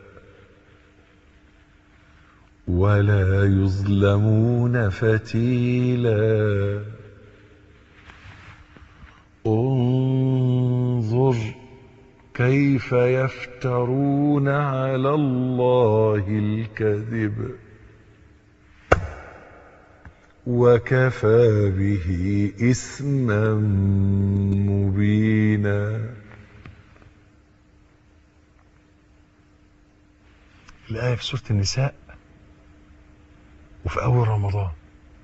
B: ولا يظلمون فتيلا انظر كيف يفترون على الله الكذب وكفى به إثما مبينا الآية في سورة النساء وفي أول رمضان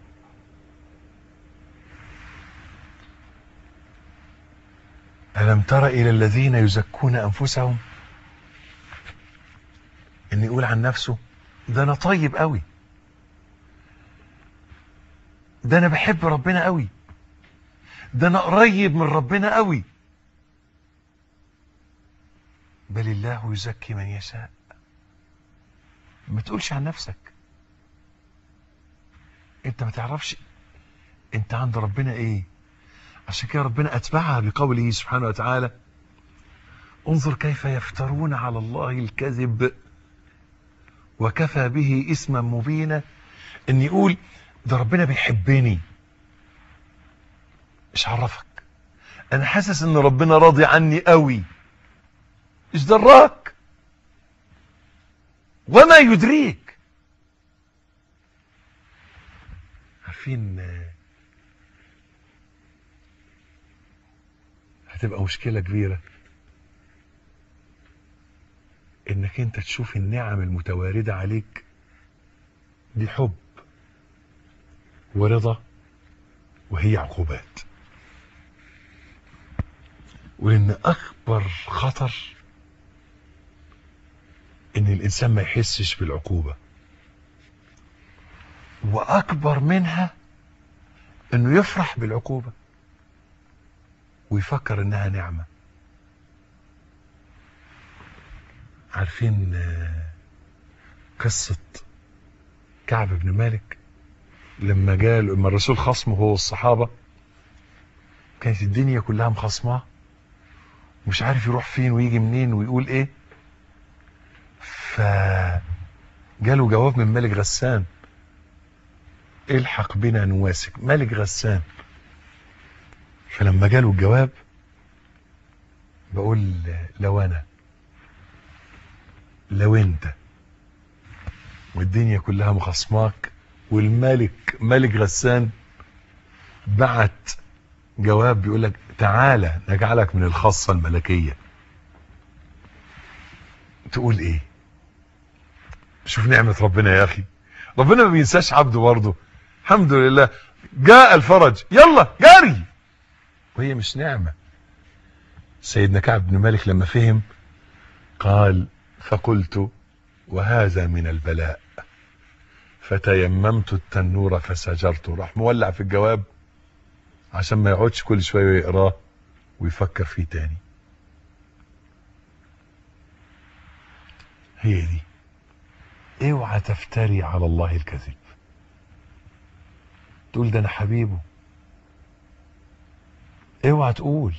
B: ألم تر إلى الذين يزكون أنفسهم إن يقول عن نفسه ده أنا طيب قوي ده انا بحب ربنا قوي ده انا قريب من ربنا قوي بل الله يزكي من يشاء ما تقولش عن نفسك انت ما تعرفش انت عند ربنا ايه عشان كده ربنا اتبعها بقوله سبحانه وتعالى انظر كيف يفترون على الله الكذب وكفى به اسما مبينا ان يقول ده ربنا بيحبني مش عرفك انا حاسس ان ربنا راضي عني قوي ايش دراك وما يدريك عارفين هتبقى مشكلة كبيرة انك انت تشوف النعم المتواردة عليك دي حب ورضا وهي عقوبات وان اكبر خطر ان الانسان ما يحسش بالعقوبة واكبر منها انه يفرح بالعقوبة ويفكر انها نعمة عارفين قصة كعب بن مالك لما جاء لما الرسول خصمه هو الصحابة كانت الدنيا كلها مخصماه ومش عارف يروح فين ويجي منين ويقول ايه فجاله جواب من ملك غسان الحق بنا نواسك ملك غسان فلما جاله الجواب بقول لو انا لو انت والدنيا كلها مخصماك والملك ملك غسان بعت جواب بيقول لك تعالى نجعلك من الخاصة الملكية تقول ايه شوف نعمة ربنا يا اخي ربنا ما بينساش عبده برضه الحمد لله جاء الفرج يلا جاري وهي مش نعمة سيدنا كعب بن مالك لما فهم قال فقلت وهذا من البلاء فتيممت التنور فسجرت راح مولع في الجواب عشان ما يقعدش كل شويه يقراه ويفكر فيه تاني هي دي اوعى تفتري على الله الكذب تقول ده انا حبيبه اوعى تقول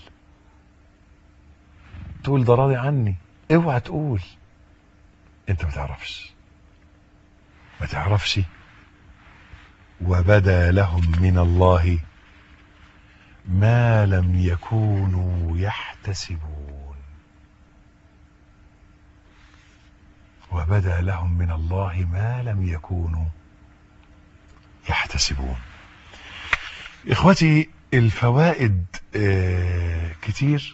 B: تقول ده راضي عني اوعى تقول انت ما تعرفش ما تعرفش وبدا لهم من الله ما لم يكونوا يحتسبون وبدا لهم من الله ما لم يكونوا يحتسبون اخوتي الفوائد آه كتير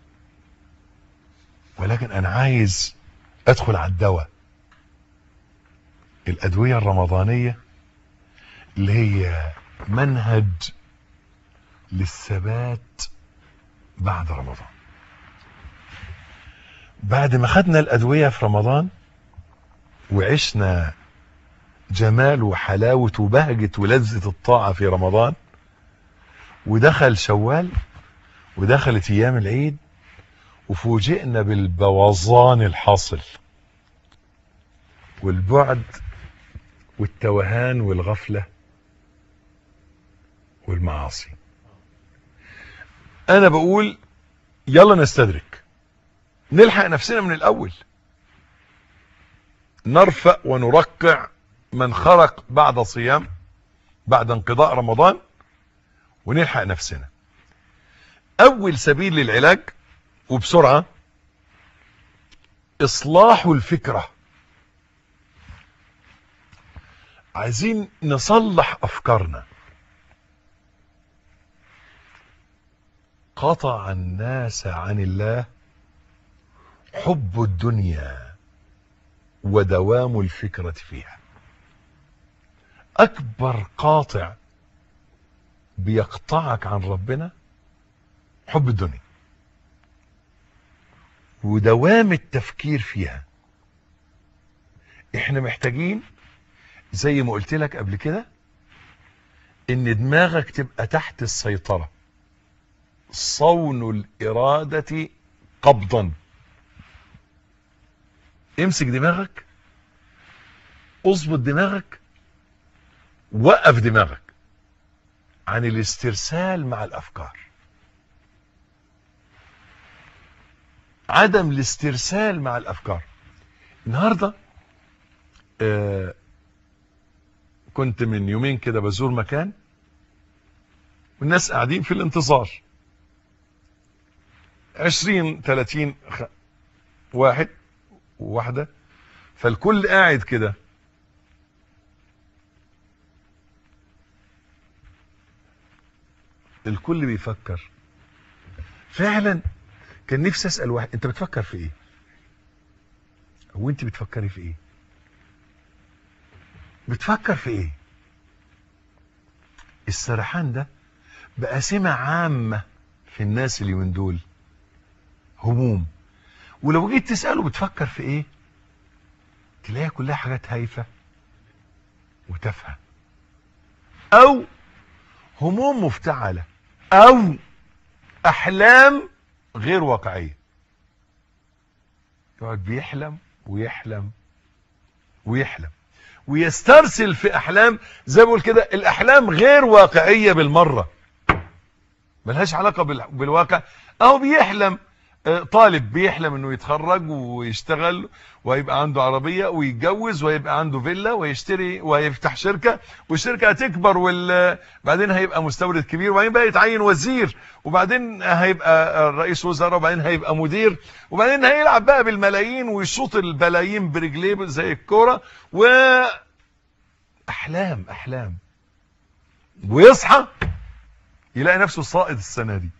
B: ولكن انا عايز ادخل على الدواء الادويه الرمضانيه اللي هي منهج للثبات بعد رمضان بعد ما خدنا الادويه في رمضان وعشنا جمال وحلاوه وبهجه ولذه الطاعه في رمضان ودخل شوال ودخلت ايام العيد وفوجئنا بالبوظان الحاصل والبعد والتوهان والغفلة والمعاصي انا بقول يلا نستدرك نلحق نفسنا من الاول نرفع ونرقع من خرق بعد صيام بعد انقضاء رمضان ونلحق نفسنا اول سبيل للعلاج وبسرعة اصلاح الفكرة عايزين نصلح افكارنا قطع الناس عن الله حب الدنيا ودوام الفكرة فيها اكبر قاطع بيقطعك عن ربنا حب الدنيا ودوام التفكير فيها احنا محتاجين زي ما قلت لك قبل كده ان دماغك تبقى تحت السيطرة صون الارادة قبضا امسك دماغك اظبط دماغك وقف دماغك عن الاسترسال مع الافكار عدم الاسترسال مع الافكار النهارده آه كنت من يومين كده بزور مكان والناس قاعدين في الانتظار عشرين تلاتين خ... واحد وواحدة فالكل قاعد كده الكل بيفكر فعلا كان نفسي اسال واحد انت بتفكر في ايه او انت بتفكري في ايه بتفكر في ايه السرحان ده بقى سمة عامة في الناس اللي من دول هموم ولو جيت تسأله بتفكر في ايه تلاقيها كلها حاجات هايفة وتافهة او هموم مفتعلة او احلام غير واقعية يقعد بيحلم ويحلم ويحلم ويسترسل في احلام زي ما بقول كده الاحلام غير واقعية بالمرة ملهاش علاقة بالواقع اهو بيحلم طالب بيحلم انه يتخرج ويشتغل ويبقى عنده عربية ويتجوز ويبقى عنده فيلا ويشتري ويفتح شركة والشركة هتكبر وبعدين هيبقى مستورد كبير وبعدين بقى يتعين وزير وبعدين هيبقى رئيس وزراء وبعدين هيبقى مدير وبعدين هيلعب بقى بالملايين ويشوط البلايين برجليه زي الكورة و احلام احلام ويصحى يلاقي نفسه صائد السنة دي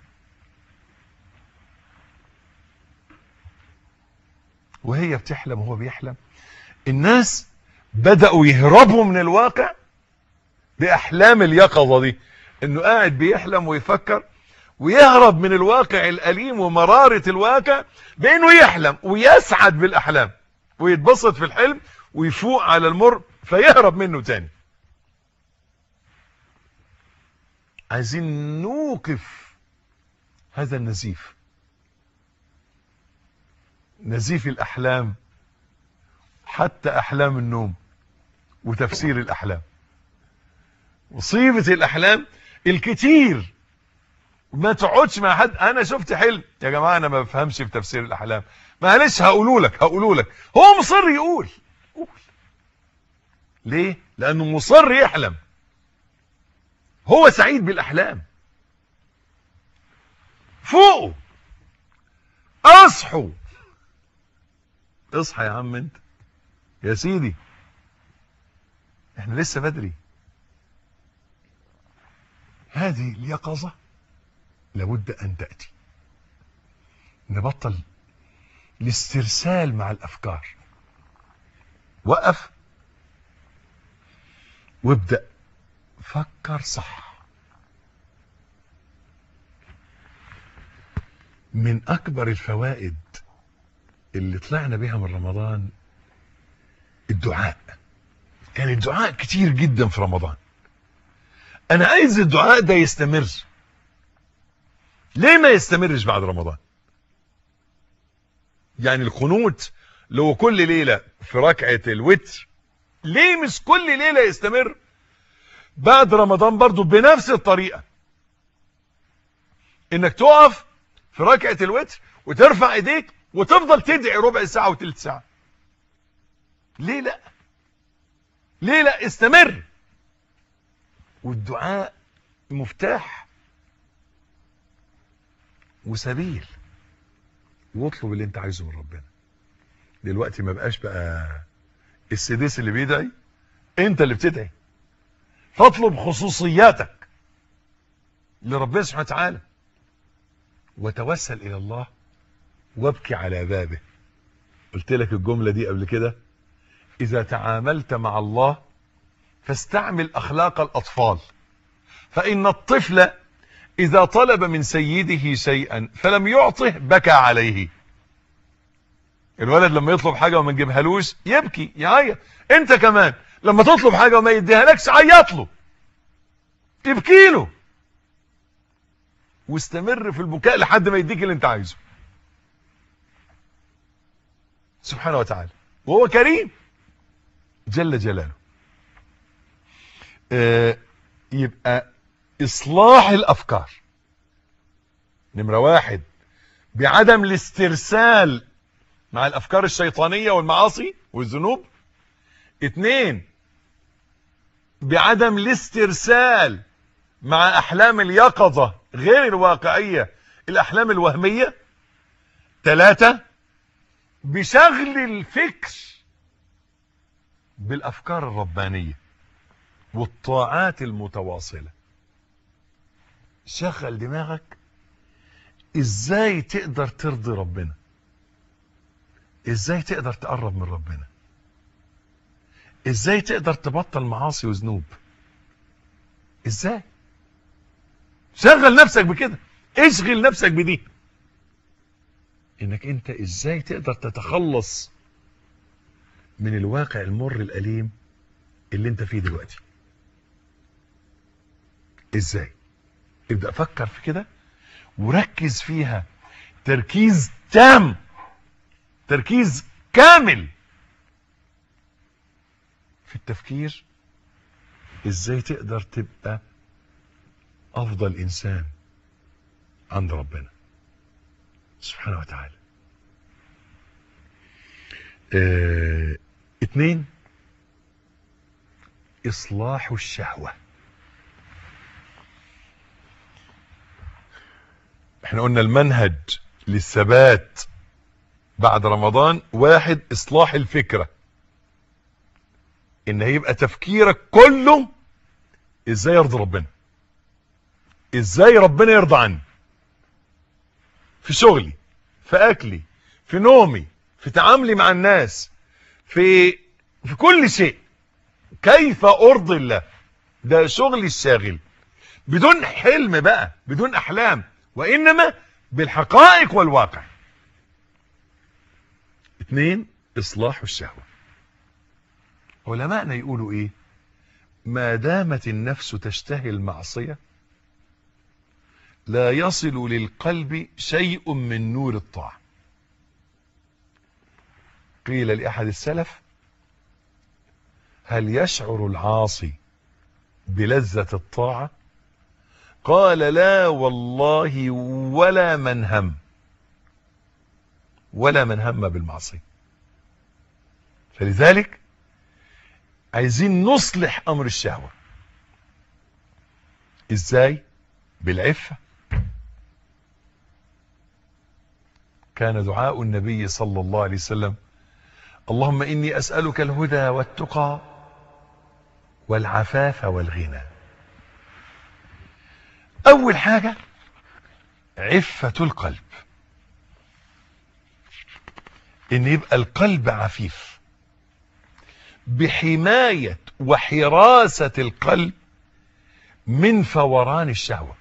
B: وهي بتحلم وهو بيحلم الناس بدأوا يهربوا من الواقع بأحلام اليقظة دي انه قاعد بيحلم ويفكر ويهرب من الواقع الأليم ومرارة الواقع بأنه يحلم ويسعد بالأحلام ويتبسط في الحلم ويفوق على المر فيهرب منه تاني عايزين نوقف هذا النزيف نزيف الأحلام حتى أحلام النوم وتفسير الأحلام مصيبة الأحلام الكتير ما تقعدش مع حد أنا شفت حلم يا جماعة أنا ما بفهمش في تفسير الأحلام معلش هقوله لك هقوله لك هو مصر يقول قول ليه لأنه مصر يحلم هو سعيد بالأحلام فوقوا اصحوا اصحى يا عم انت يا سيدي احنا لسه بدري هذه اليقظة لابد ان تأتي نبطل الاسترسال مع الافكار وقف وابدأ فكر صح من اكبر الفوائد اللي طلعنا بيها من رمضان الدعاء كان الدعاء كتير جدا في رمضان انا عايز الدعاء ده يستمر ليه ما يستمرش بعد رمضان يعني القنوت لو كل ليلة في ركعة الوتر ليه مش كل ليلة يستمر بعد رمضان برضو بنفس الطريقة انك تقف في ركعة الوتر وترفع ايديك وتفضل تدعي ربع ساعة وتلت ساعة ليه لا ليه لا استمر والدعاء مفتاح وسبيل واطلب اللي انت عايزه من ربنا دلوقتي ما بقاش بقى السديس اللي بيدعي انت اللي بتدعي فاطلب خصوصياتك لربنا سبحانه وتعالى وتوسل الى الله وابكي على بابه قلت لك الجملة دي قبل كده اذا تعاملت مع الله فاستعمل اخلاق الاطفال فان الطفل اذا طلب من سيده شيئا فلم يعطه بكى عليه الولد لما يطلب حاجة وما نجيبهالوش يبكي يعيط انت كمان لما تطلب حاجة وما يديها لكش عيط له تبكي له واستمر في البكاء لحد ما يديك اللي انت عايزه سبحانه وتعالى وهو كريم جل جلاله آه يبقى اصلاح الافكار نمرة واحد بعدم الاسترسال مع الافكار الشيطانية والمعاصي والذنوب اتنين بعدم الاسترسال مع احلام اليقظة غير الواقعية الاحلام الوهمية ثلاثة بشغل الفكر بالافكار الربانية والطاعات المتواصلة شغل دماغك ازاي تقدر ترضي ربنا ازاي تقدر تقرب من ربنا ازاي تقدر تبطل معاصي وذنوب ازاي شغل نفسك بكده اشغل نفسك بدي انك انت ازاي تقدر تتخلص من الواقع المر الاليم اللي انت فيه دلوقتي ازاي ابدأ فكر في كده وركز فيها تركيز تام تركيز كامل في التفكير ازاي تقدر تبقى افضل انسان عند ربنا سبحانه وتعالى اه اتنين اصلاح الشهوة احنا قلنا المنهج للثبات بعد رمضان واحد اصلاح الفكرة ان هيبقى تفكيرك كله ازاي يرضي ربنا ازاي ربنا يرضى عني في شغلي في اكلي في نومي في تعاملي مع الناس في في كل شيء كيف ارضي الله ده شغلي الشاغل بدون حلم بقى بدون احلام وانما بالحقائق والواقع اتنين إصلاح الشهوة علماءنا يقولوا إيه ما دامت النفس تشتهي المعصية لا يصل للقلب شيء من نور الطاعة قيل لأحد السلف هل يشعر العاصي بلذة الطاعة قال لا والله ولا من هم ولا من هم بالمعصية فلذلك عايزين نصلح أمر الشهوة إزاي بالعفة كان دعاء النبي صلى الله عليه وسلم اللهم إني أسألك الهدى والتقى والعفاف والغنى أول حاجة عفة القلب إن يبقى القلب عفيف بحماية وحراسة القلب من فوران الشهوة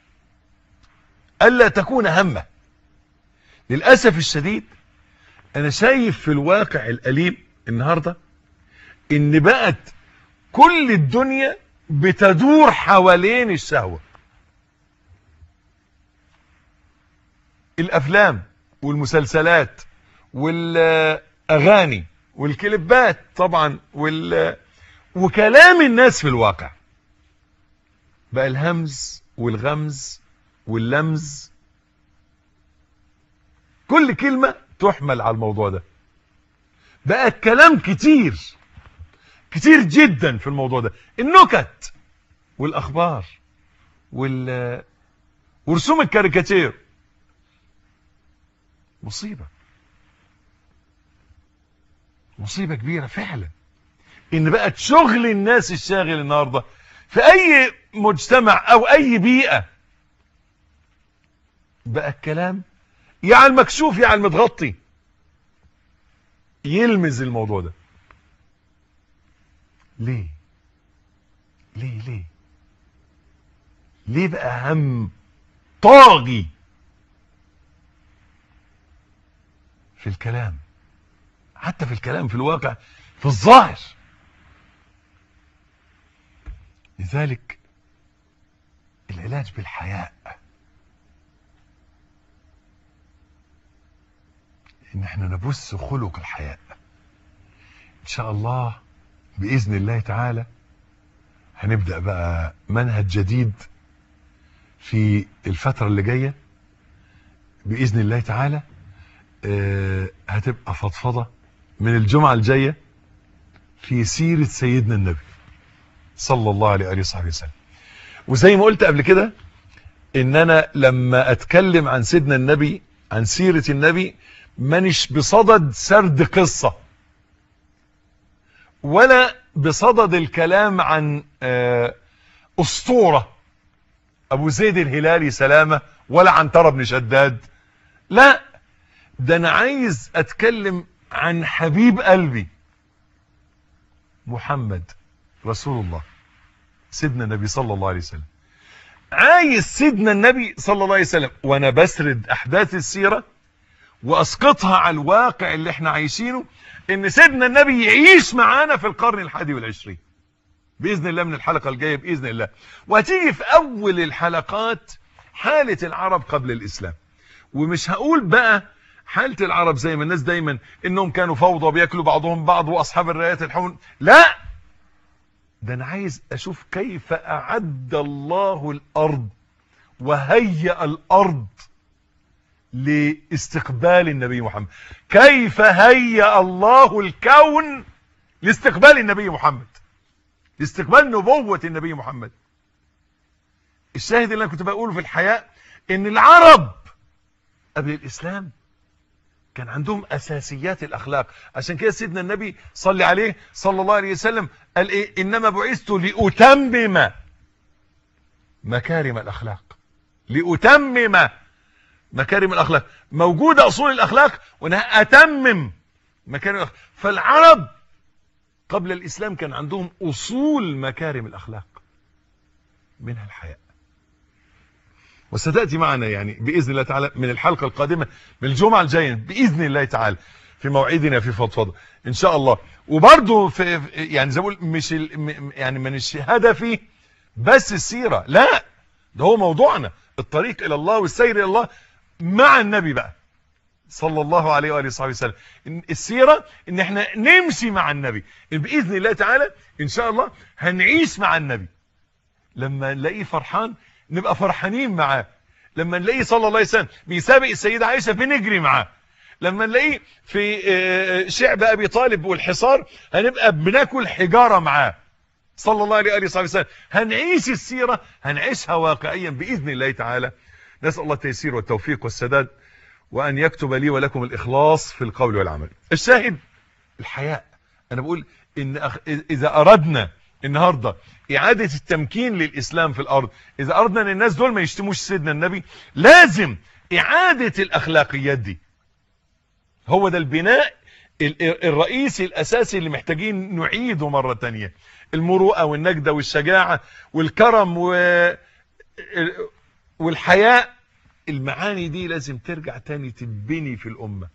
B: ألا تكون همه للأسف الشديد أنا شايف في الواقع الأليم النهاردة إن بقت كل الدنيا بتدور حوالين الشهوة الأفلام والمسلسلات والأغاني والكليبات طبعا وال... وكلام الناس في الواقع بقى الهمز والغمز واللمز كل كلمة تحمل على الموضوع ده بقى الكلام كتير كتير جدا في الموضوع ده النكت والأخبار وال ورسوم الكاريكاتير مصيبة مصيبة كبيرة فعلا ان بقت شغل الناس الشاغل النهاردة في اي مجتمع او اي بيئة بقى الكلام يا على المكشوف يا على المتغطي يلمز الموضوع ده ليه ليه ليه ليه بقى هم طاغي في الكلام حتى في الكلام في الواقع في الظاهر لذلك العلاج بالحياء ان احنا نبث خلق الحياء ان شاء الله باذن الله تعالى هنبدا بقى منهج جديد في الفتره اللي جايه باذن الله تعالى آه هتبقى فضفضه من الجمعه الجايه في سيره سيدنا النبي صلى الله عليه واله وصحبه وسلم وزي ما قلت قبل كده ان انا لما اتكلم عن سيدنا النبي عن سيره النبي مانيش بصدد سرد قصة ولا بصدد الكلام عن أسطورة أبو زيد الهلالي سلامة ولا عن ترى بن شداد لا ده أنا عايز أتكلم عن حبيب قلبي محمد رسول الله سيدنا النبي صلى الله عليه وسلم عايز سيدنا النبي صلى الله عليه وسلم وأنا بسرد أحداث السيرة واسقطها على الواقع اللي احنا عايشينه ان سيدنا النبي يعيش معانا في القرن الحادي والعشرين باذن الله من الحلقه الجايه باذن الله وهتيجي في اول الحلقات حاله العرب قبل الاسلام ومش هقول بقى حاله العرب زي ما الناس دايما انهم كانوا فوضى بياكلوا بعضهم بعض واصحاب الرايات الحون لا ده انا عايز اشوف كيف اعد الله الارض وهيأ الارض لاستقبال النبي محمد كيف هيأ الله الكون لاستقبال النبي محمد لاستقبال نبوة النبي محمد الشاهد اللي انا كنت بقوله في الحياة ان العرب قبل الاسلام كان عندهم اساسيات الاخلاق عشان كده سيدنا النبي صلى عليه صلى الله عليه وسلم قال ايه انما بعثت لاتمم مكارم الاخلاق لاتمم مكارم الاخلاق موجودة اصول الاخلاق وانا اتمم مكارم الاخلاق فالعرب قبل الاسلام كان عندهم اصول مكارم الاخلاق منها الحياء وستأتي معنا يعني بإذن الله تعالى من الحلقة القادمة من الجمعة الجاية بإذن الله تعالى في موعدنا في فضفضة ان شاء الله وبرضه في في- يعني زي ما بقول مش ال- م- يعني مش هدفي بس السيرة لا ده هو موضوعنا الطريق الى الله والسير الى الله مع النبي بقى صلى الله عليه واله وصحبه وسلم إن السيره ان احنا نمشي مع النبي باذن الله تعالى ان شاء الله هنعيش مع النبي لما نلاقيه فرحان نبقى فرحانين معاه لما نلاقيه صلى الله عليه وسلم بيسابق السيده عائشه بنجري معاه لما نلاقيه في آه، شعب ابي طالب والحصار هنبقى بناكل حجاره معاه صلى الله عليه واله وصحبه وسلم هنعيش السيره هنعيشها واقعيا باذن الله تعالى نسال الله التيسير والتوفيق والسداد وأن يكتب لي ولكم الإخلاص في القول والعمل الشاهد الحياء أنا بقول إن أخ... إذا أردنا النهاردة إعادة التمكين للإسلام في الأرض إذا أردنا أن الناس دول ما يشتموش سيدنا النبي لازم إعادة الأخلاقيات دي هو ده البناء ال- الرئيسي الأساسي اللي محتاجين نعيده مرة تانية المروءة والنجدة والشجاعة والكرم و... والحياء المعاني دي لازم ترجع تاني تتبني في الأمة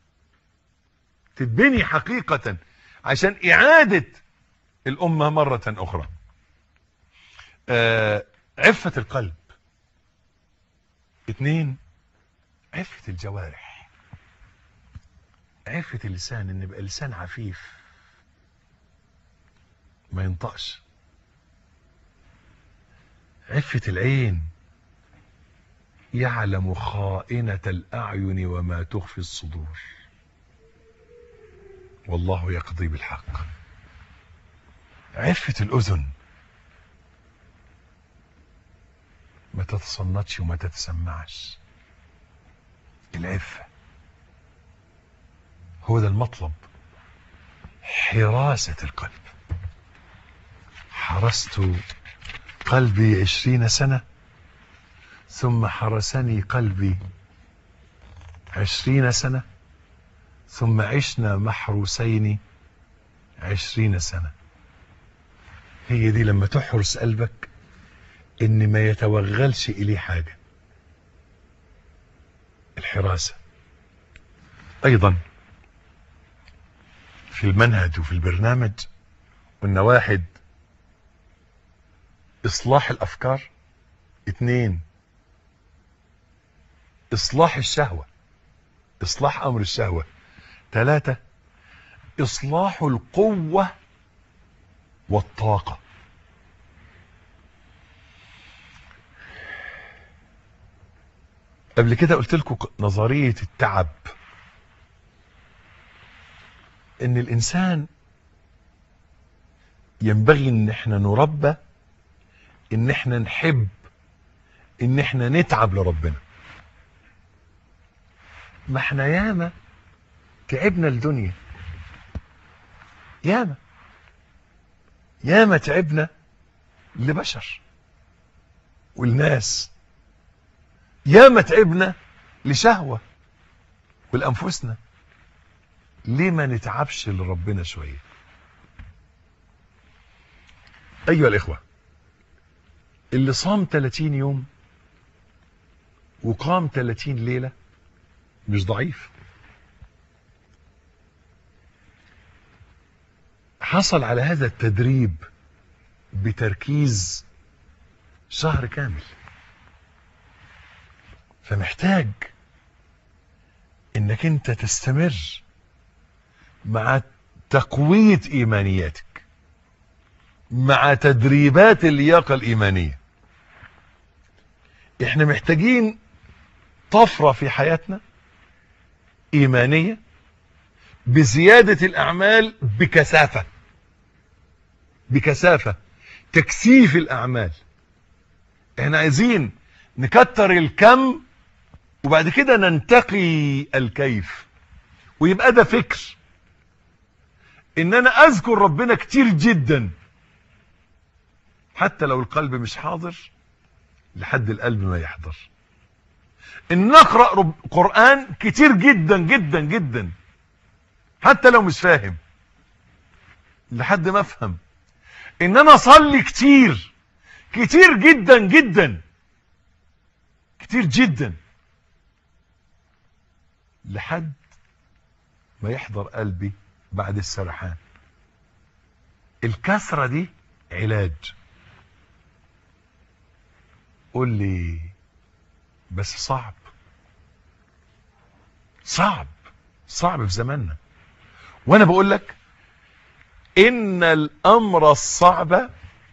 B: تتبني حقيقة عشان إعادة الأمة مرة أخرى آه عفة القلب اتنين عفة الجوارح عفة اللسان ان يبقى لسان عفيف ما ينطقش عفة العين يعلم خائنة الأعين وما تخفي الصدور والله يقضي بالحق عفة الأذن ما تتصنتش وما تتسمعش العفة هو ده المطلب حراسة القلب حرست قلبي عشرين سنة ثم حرسني قلبي عشرين سنة ثم عشنا محروسين عشرين سنة هي دي لما تحرس قلبك ان ما يتوغلش اليه حاجة الحراسة ايضا في المنهج وفي البرنامج قلنا واحد اصلاح الافكار اتنين اصلاح الشهوة اصلاح امر الشهوة ثلاثة اصلاح القوة والطاقة قبل كده قلت لكم نظرية التعب ان الانسان ينبغي ان احنا نربى ان احنا نحب ان احنا نتعب لربنا ما احنا ياما تعبنا الدنيا ياما ياما تعبنا لبشر والناس ياما تعبنا لشهوة ولأنفسنا ليه ما نتعبش لربنا شوية أيها الإخوة اللي صام 30 يوم وقام 30 ليلة مش ضعيف حصل على هذا التدريب بتركيز شهر كامل فمحتاج انك انت تستمر مع تقوية ايمانياتك مع تدريبات اللياقة الايمانية احنا محتاجين طفرة في حياتنا ايمانية بزيادة الاعمال بكثافة بكثافة تكثيف الاعمال احنا عايزين نكتر الكم وبعد كده ننتقي الكيف ويبقى ده فكر ان انا اذكر ربنا كتير جدا حتى لو القلب مش حاضر لحد القلب ما يحضر ان نقرأ رب قرآن كتير جدا جدا جدا حتى لو مش فاهم لحد ما افهم ان انا اصلي كتير كتير جدا جدا كتير جدا لحد ما يحضر قلبي بعد السرحان الكسرة دي علاج قول لي بس صعب صعب صعب في زماننا وانا بقول لك ان الامر الصعب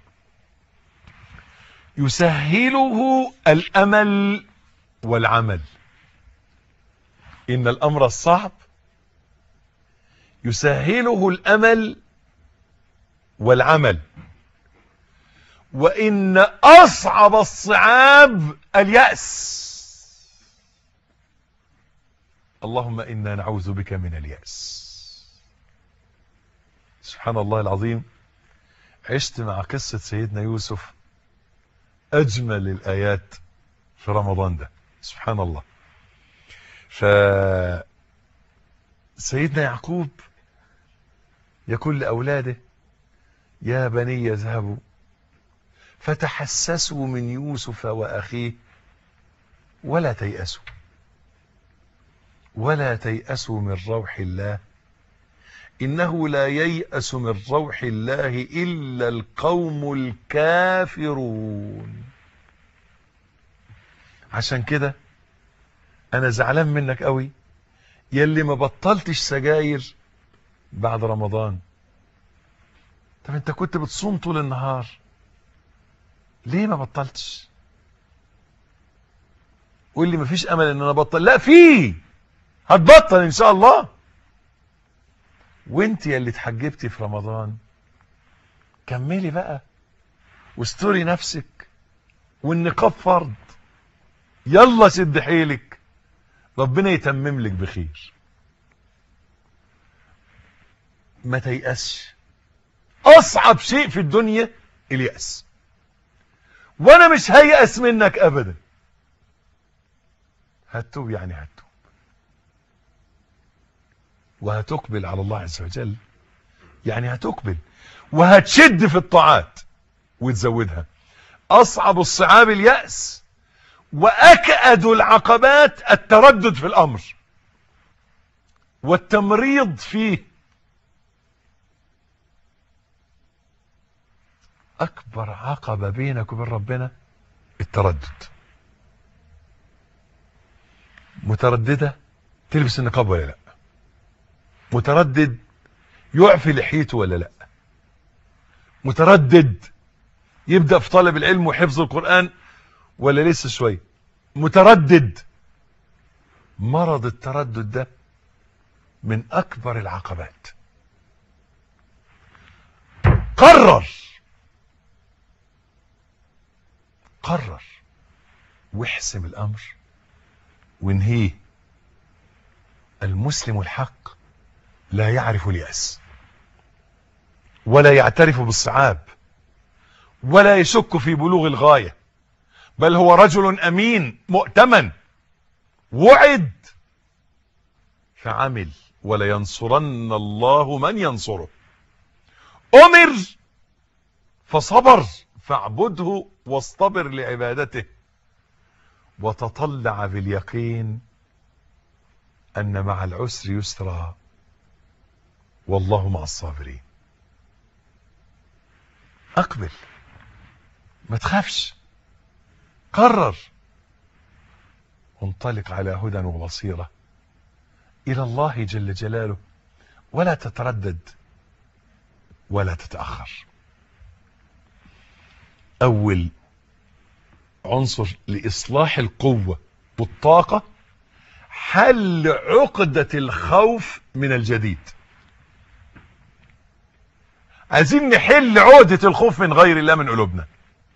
B: يسهله الامل والعمل ان الامر الصعب يسهله الامل والعمل وان اصعب الصعاب الياس اللهم انا نعوذ بك من الياس سبحان الله العظيم عشت مع قصه سيدنا يوسف اجمل الايات في رمضان ده سبحان الله ف سيدنا يعقوب يقول لاولاده يا بني يذهبوا فتحسسوا من يوسف واخيه ولا تيأسوا ولا تيأسوا من روح الله إنه لا ييأس من روح الله إلا القوم الكافرون عشان كده أنا زعلان منك قوي يلي ما بطلتش سجاير بعد رمضان طب انت كنت بتصوم طول النهار ليه ما بطلتش قول لي مفيش امل ان انا ابطل لا في هتبطل ان شاء الله وانت يا اللي اتحجبتي في رمضان كملي بقى واستوري نفسك والنقاب فرض يلا شد حيلك ربنا يتمم لك بخير ما تيأسش اصعب شيء في الدنيا اليأس وانا مش هيأس منك ابدا هتوب يعني هتوب وهتقبل على الله عز وجل يعني هتقبل وهتشد في الطاعات وتزودها اصعب الصعاب اليأس واكأد العقبات التردد في الامر والتمريض فيه اكبر عقبة بينك وبين ربنا التردد مترددة تلبس النقاب ولا لا متردد يعفي لحيته ولا لا متردد يبدأ في طلب العلم وحفظ القرآن ولا لسه شوية متردد مرض التردد ده من اكبر العقبات قرر قرر واحسم الامر وانهيه المسلم الحق لا يعرف اليأس ولا يعترف بالصعاب ولا يشك في بلوغ الغاية بل هو رجل امين مؤتمن وعد فعمل ولا ينصرن الله من ينصره امر فصبر فاعبده واصطبر لعبادته وتطلع باليقين ان مع العسر يسرا والله مع الصابرين اقبل ما تخافش قرر وانطلق على هدى وبصيرة الى الله جل جلاله ولا تتردد ولا تتأخر اول عنصر لاصلاح القوة والطاقة حل عقدة الخوف من الجديد عايزين نحل عقدة الخوف من غير الله من قلوبنا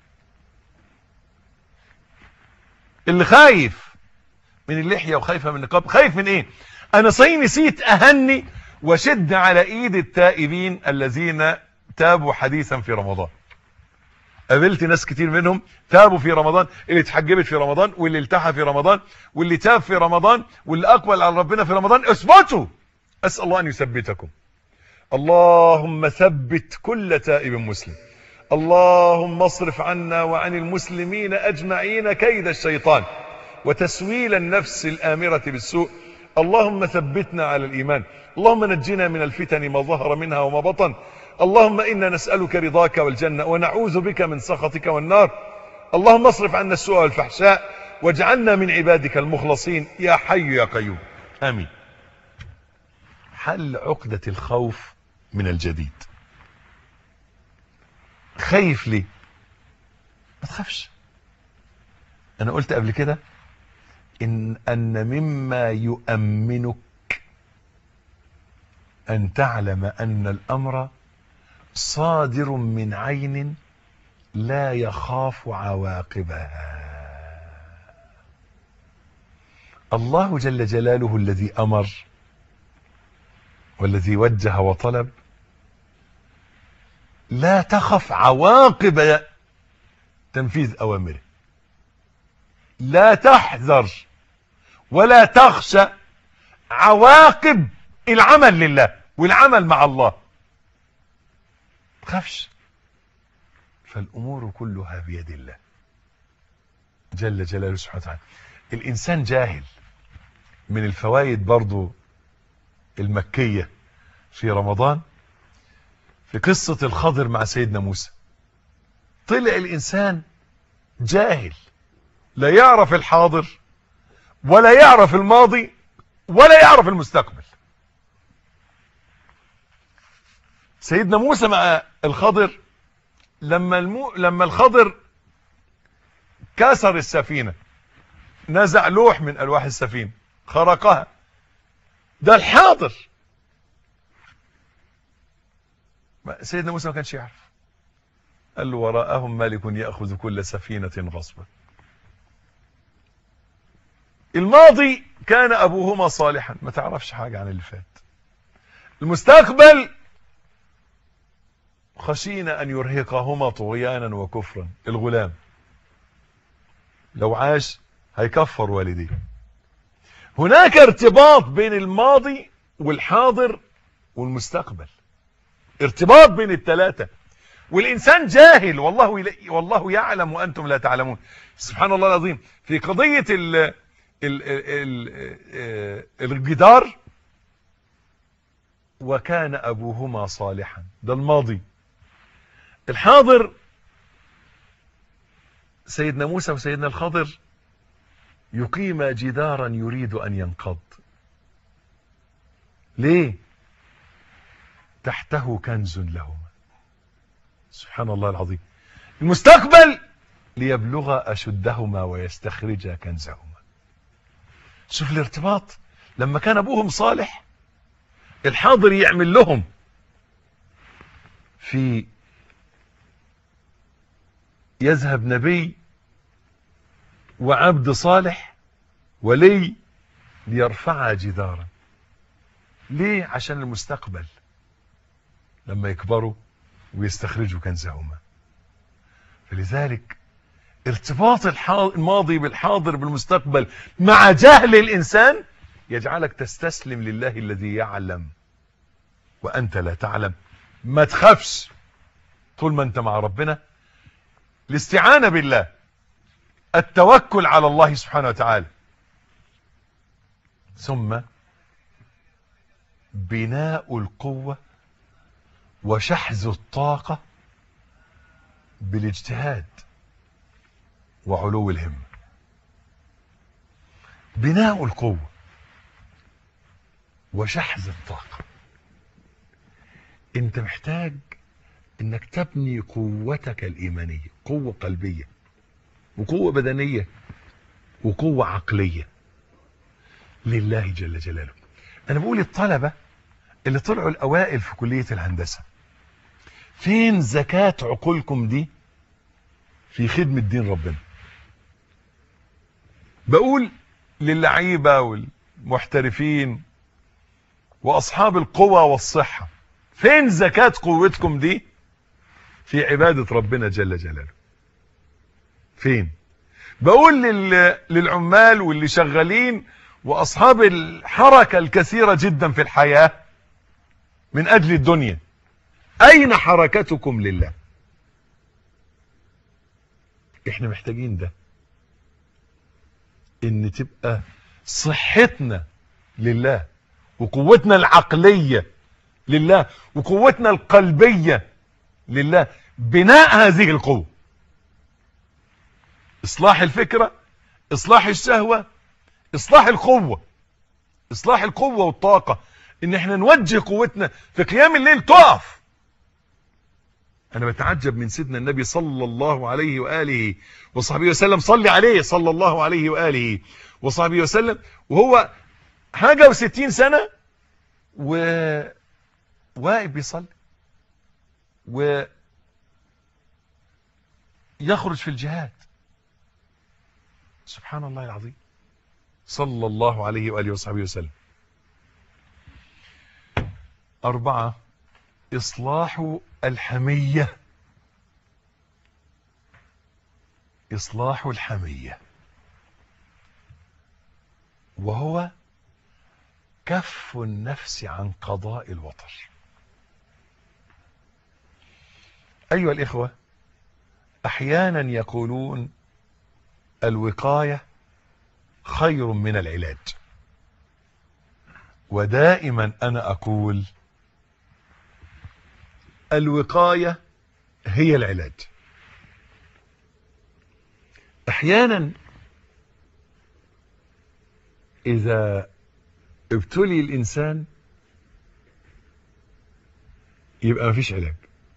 B: اللي خايف من اللحية وخايفة من النقاب خايف من ايه انا صحيح نسيت اهني وشد على ايد التائبين الذين تابوا حديثا في رمضان قابلت ناس كتير منهم تابوا في رمضان اللي اتحجبت في رمضان واللي التحى في رمضان واللي تاب في رمضان واللي اقبل على ربنا في رمضان اثبتوا اسال الله ان يثبتكم اللهم ثبت كل تائب مسلم اللهم اصرف عنا وعن المسلمين اجمعين كيد الشيطان وتسويل النفس الامره بالسوء اللهم ثبتنا على الإيمان اللهم نجنا من الفتن ما ظهر منها وما بطن اللهم إنا نسألك رضاك والجنة ونعوذ بك من سخطك والنار اللهم اصرف عنا السوء والفحشاء واجعلنا من عبادك المخلصين يا حي يا قيوم آمين حل عقدة الخوف من الجديد خايف ليه ما تخافش انا قلت قبل كده ان ان مما يؤمنك ان تعلم ان الامر صادر من عين لا يخاف عواقبها الله جل جلاله الذي امر والذي وجه وطلب لا تخف عواقب تنفيذ اوامره لا تحذر ولا تخشى عواقب العمل لله والعمل مع الله تخافش فالامور كلها بيد الله جل جلاله سبحانه وتعالى الانسان جاهل من الفوائد برضو المكية في رمضان في قصة الخضر مع سيدنا موسى طلع الانسان جاهل لا يعرف الحاضر ولا يعرف الماضي ولا يعرف المستقبل سيدنا موسى مع الخضر لما المو... لما الخضر كسر السفينة نزع لوح من ألواح السفينة خرقها ده الحاضر سيدنا موسى ما كانش يعرف قال له وراءهم ملك يأخذ كل سفينة غصبا الماضي كان أبوهما صالحا ما تعرفش حاجة عن اللي فات المستقبل خشينا أن يرهقهما طغيانا وكفرا الغلام لو عاش هيكفر والديه هناك ارتباط بين الماضي والحاضر والمستقبل ارتباط بين الثلاثة والإنسان جاهل والله والله يعلم وأنتم لا تعلمون سبحان الله العظيم في قضية ال ال ال الجدار وكان أبوهما صالحا ده الماضي الحاضر سيدنا موسى وسيدنا الخضر يقيم جدارا يريد أن ينقض ليه تحته كنز لهما سبحان الله العظيم المستقبل ليبلغ أشدهما ويستخرج كنزهما شوف الارتباط لما كان أبوهم صالح الحاضر يعمل لهم في يذهب نبي وعبد صالح ولي ليرفع جدارا ليه عشان المستقبل لما يكبروا ويستخرجوا كنزهما فلذلك ارتباط الماضي بالحاضر بالمستقبل مع جهل الإنسان يجعلك تستسلم لله الذي يعلم وأنت لا تعلم ما تخافش طول ما أنت مع ربنا الاستعانة بالله التوكل على الله سبحانه وتعالى ثم بناء القوة وشحذ الطاقة بالاجتهاد وعلو الهمة بناء القوة وشحذ الطاقة انت محتاج انك تبني قوتك الايمانية قوة قلبية وقوة بدنية وقوة عقلية لله جل جلاله انا بقول الطلبة اللي طلعوا الاوائل في كلية الهندسة فين زكاة عقولكم دي في خدمة دين ربنا بقول للعيبة والمحترفين واصحاب القوة والصحة فين زكاة قوتكم دي في عبادة ربنا جل جلاله فين بقول لل... للعمال واللي شغالين واصحاب الحركة الكثيرة جدا في الحياة من اجل الدنيا اين حركتكم لله احنا محتاجين ده ان تبقى صحتنا لله وقوتنا العقلية لله وقوتنا القلبية لله بناء هذه القوة اصلاح الفكرة اصلاح الشهوة اصلاح القوة اصلاح القوة والطاقة ان احنا نوجه قوتنا في قيام الليل تقف انا بتعجب من سيدنا النبي صلى الله عليه وآله وصحبه وسلم صلي عليه صلى الله عليه وآله وصحبه وسلم وهو حاجة وستين سنة و واقف بيصلي و يخرج في الجهاد سبحان الله العظيم صلى الله عليه وآله وصحبه وسلم أربعة إصلاح الحمية إصلاح الحمية وهو كف النفس عن قضاء الوطر أيها الإخوة أحيانا يقولون الوقاية خير من العلاج ودائما أنا أقول الوقاية هي العلاج احيانا اذا ابتلي الانسان يبقى مفيش علاج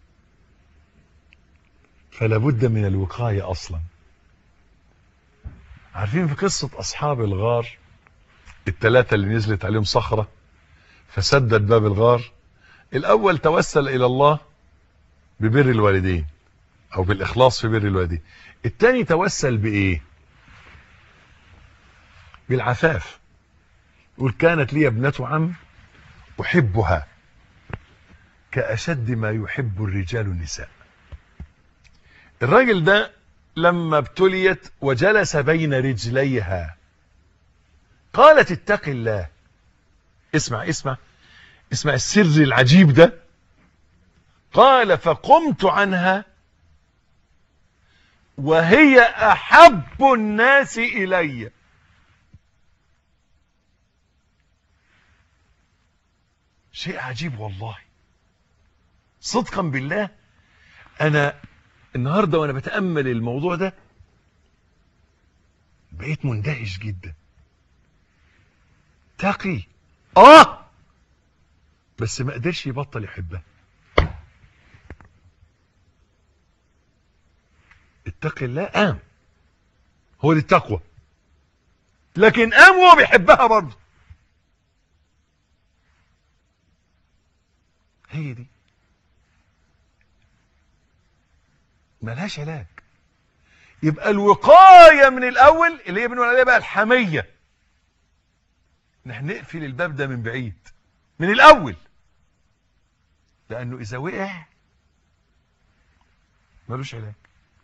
B: فلا بد من الوقاية اصلا عارفين في قصة اصحاب الغار الثلاثة اللي نزلت عليهم صخرة فسدت باب الغار الاول توسل الى الله ببر الوالدين او بالاخلاص في بر الوالدين التاني توسل بايه بالعفاف يقول كانت لي ابنة عم احبها كاشد ما يحب الرجال النساء الراجل ده لما ابتليت وجلس بين رجليها قالت اتق الله اسمع اسمع اسمع السر العجيب ده قال فقمت عنها وهي احب الناس الي شيء عجيب والله صدقا بالله انا النهارده وانا بتامل الموضوع ده بقيت مندهش جدا تقي اه بس ما قدرش يبطل يحبها اتق الله قام هو دي التقوى لكن قام وهو بيحبها برضه هي دي ملهاش علاج يبقى الوقاية من الأول اللي هي بنقول عليها بقى الحمية نحن نقفل الباب ده من بعيد من الأول لأنه إذا وقع ملوش علاج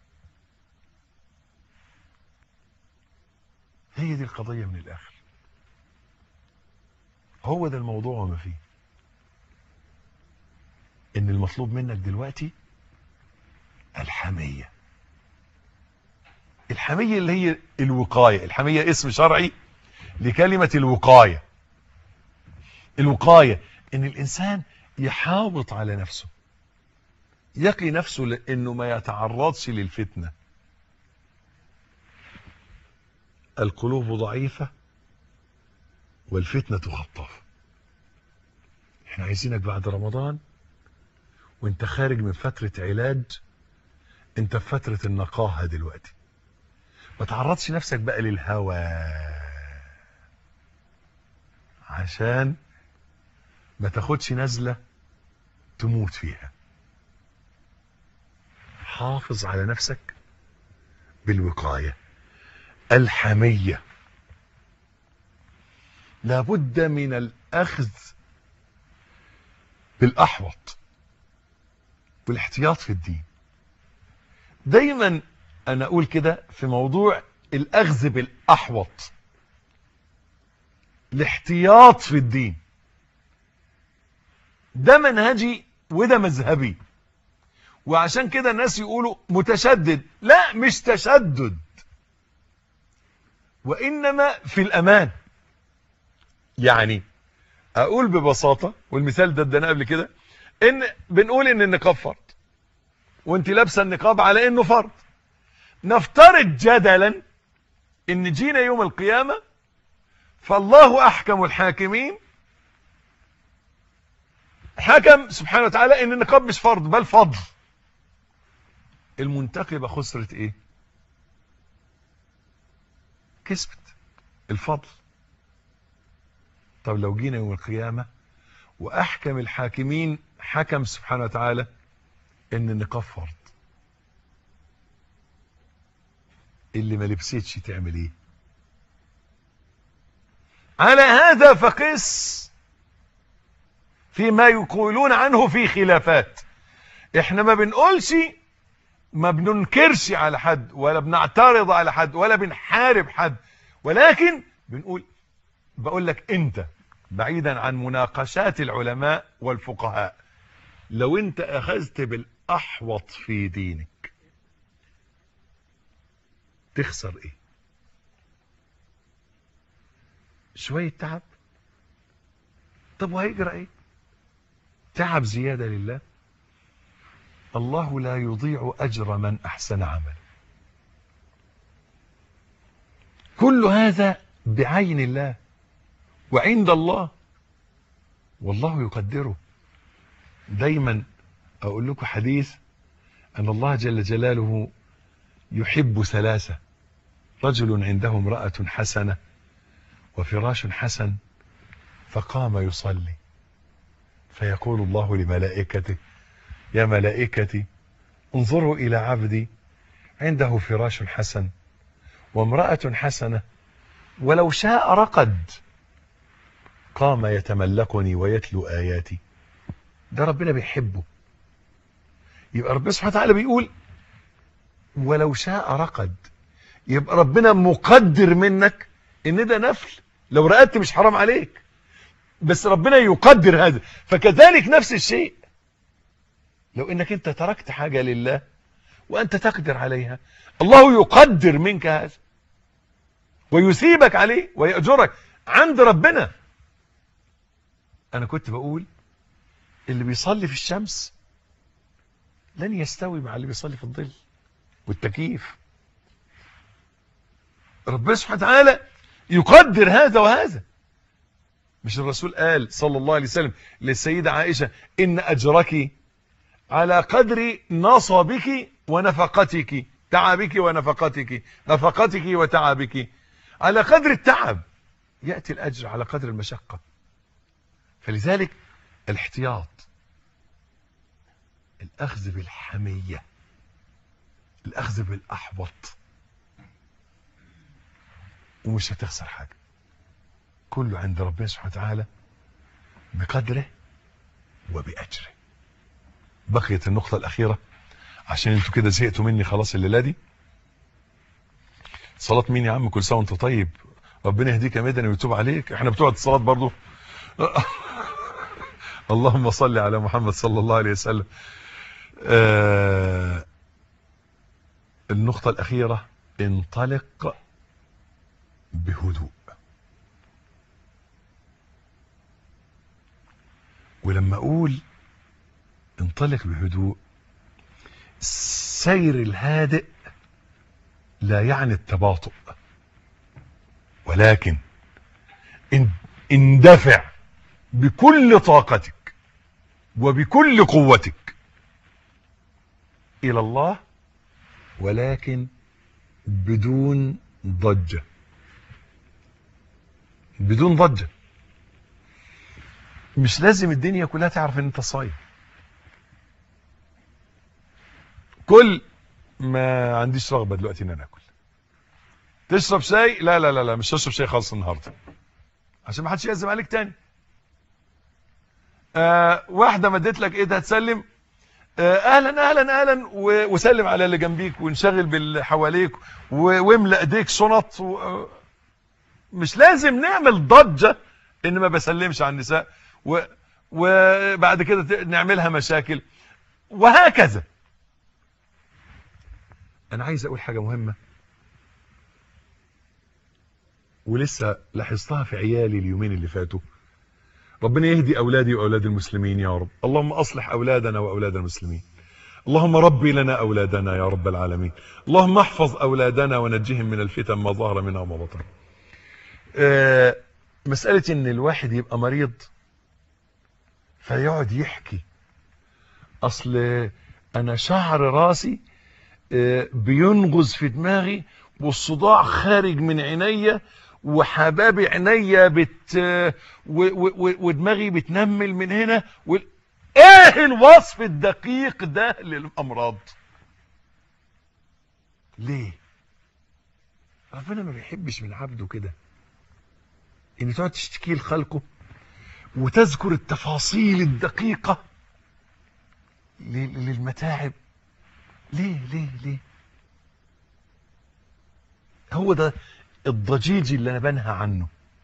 B: هي دي القضية من الآخر هو ده الموضوع وما فيه ان المطلوب منك دلوقتي الحمية الحمية اللي هي الوقاية الحمية اسم شرعي لكلمة الوقاية الوقاية ان الانسان يحافظ على نفسه يقي نفسه لانه ما يتعرضش للفتنة القلوب ضعيفة والفتنة خطافة احنا عايزينك بعد رمضان وانت خارج من فترة علاج انت في فترة النقاهة دلوقتي ما تعرضش نفسك بقى للهوى عشان ما تاخدش نزلة تموت فيها حافظ على نفسك بالوقاية الحمية لابد من الأخذ بالأحوط والاحتياط في الدين دايما انا اقول كده في موضوع الاخذ بالاحوط الاحتياط في الدين ده منهجي وده مذهبي وعشان كده الناس يقولوا متشدد لا مش تشدد وانما في الامان يعني اقول ببساطة والمثال ده ادانا قبل كده ان بنقول ان النقاب فرض وانت لابسه النقاب على انه فرض نفترض جدلا ان جينا يوم القيامة فالله احكم الحاكمين حكم سبحانه وتعالى ان النقاب مش فرض بل فضل المنتقبة خسرت ايه كسبت الفضل طب لو جينا يوم القيامة واحكم الحاكمين حكم سبحانه وتعالى ان النقاب فرض اللي ما لبستش تعمل ايه على هذا فقس فيما يقولون عنه في خلافات احنا ما بنقولش ما بننكرش على حد ولا بنعترض على حد ولا بنحارب حد ولكن بنقول بقول لك انت بعيدا عن مناقشات العلماء والفقهاء لو انت اخذت بالاحوط في دينك تخسر ايه شوية تعب طب وهيجرى ايه تعب زيادة لله الله لا يضيع اجر من احسن عمل كل هذا بعين الله وعند الله والله يقدره دايما اقول لكم حديث ان الله جل جلاله يحب ثلاثة رجل عنده امرأة حسنة وفراش حسن فقام يصلي فيقول الله لملائكته يا ملائكتي انظروا إلى عبدي عنده فراش حسن وامرأة حسنة ولو شاء رقد قام يتملقني ويتلو آياتي ده ربنا بيحبه يبقى ربنا سبحانه وتعالى بيقول ولو شاء رقد يبقى ربنا مقدر منك ان ده نفل لو رقدت مش حرام عليك بس ربنا يقدر هذا فكذلك نفس الشيء لو انك انت تركت حاجة لله وانت تقدر عليها الله يقدر منك هذا ويثيبك عليه ويأجرك عند ربنا انا كنت بقول اللي بيصلي في الشمس لن يستوي مع اللي بيصلي في الظل والتكييف ربنا سبحانه وتعالى يقدر هذا وهذا مش الرسول قال صلى الله عليه وسلم للسيدة عائشة إن أجرك على قدر نصبك ونفقتك تعبك ونفقتك نفقتك وتعبك على قدر التعب يأتي الأجر على قدر المشقة فلذلك الاحتياط الأخذ بالحمية الأخذ بالأحوط ومش هتخسر حاجة كله عند ربنا سبحانه وتعالى بقدره وبأجره بقيت النقطة الأخيرة عشان انتوا كده زهقتوا مني خلاص الليلة دي صلاة مين يا عم كل سنة وانت طيب ربنا يهديك يا مدني ويتوب عليك احنا بتوع الصلاة برضو اللهم صل على محمد صلى الله عليه وسلم آه النقطة الأخيرة انطلق بهدوء ولما أقول انطلق بهدوء سير الهادئ لا يعني التباطؤ ولكن اندفع بكل طاقتك وبكل قوتك إلى الله ولكن بدون ضجة بدون ضجة مش لازم الدنيا كلها تعرف ان انت صايم كل ما عنديش رغبة دلوقتي ان انا اكل تشرب شاي لا لا لا لا مش هشرب شاي خالص النهاردة عشان ما حدش يأزم عليك تاني آه واحدة مدت لك ايدها تسلم آه اهلا اهلا اهلا وسلم على اللي جنبيك وانشغل باللي حواليك واملأ ايديك شنط و... مش لازم نعمل ضجة ان ما بسلمش على النساء و... وبعد كده نعملها مشاكل وهكذا انا عايز اقول حاجة مهمة ولسه لاحظتها في عيالي اليومين اللي فاتوا ربنا يهدي أولادي وأولاد المسلمين يا رب اللهم أصلح أولادنا وأولاد المسلمين اللهم ربي لنا أولادنا يا رب العالمين اللهم احفظ أولادنا ونجهم من الفتن ما ظهر منها وما بطن آه مسألة ان الواحد يبقى مريض فيقعد يحكي اصل انا شعر راسي آه بينغز في دماغي والصداع خارج من عينيا وحباب عينيا بت و و و ودماغي بتنمل من هنا و... ايه الوصف الدقيق ده للامراض ليه ربنا ما بيحبش من عبده كده ان تقعد تشتكي لخلقه وتذكر التفاصيل الدقيقة للمتاعب ليه ليه ليه هو ده الضجيج اللي انا بنهى عنه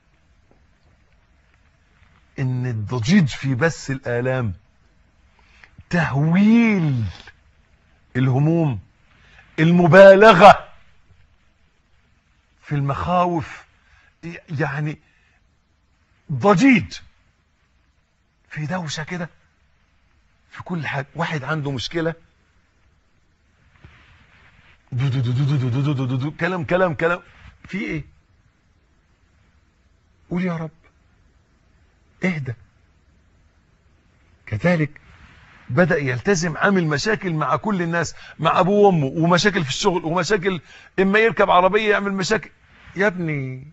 B: ان الضجيج في بث الالام تهويل الهموم المبالغة في المخاوف يعني ضجيج في دوشة كده في كل حاجة واحد عنده مشكلة دو دو دو دو دو دو دو دو دو كلام كلام كلام في ايه قول يا رب اهدى كذلك بدأ يلتزم عامل مشاكل مع كل الناس مع ابوه وامه ومشاكل في الشغل ومشاكل اما يركب عربية يعمل مشاكل يا ابني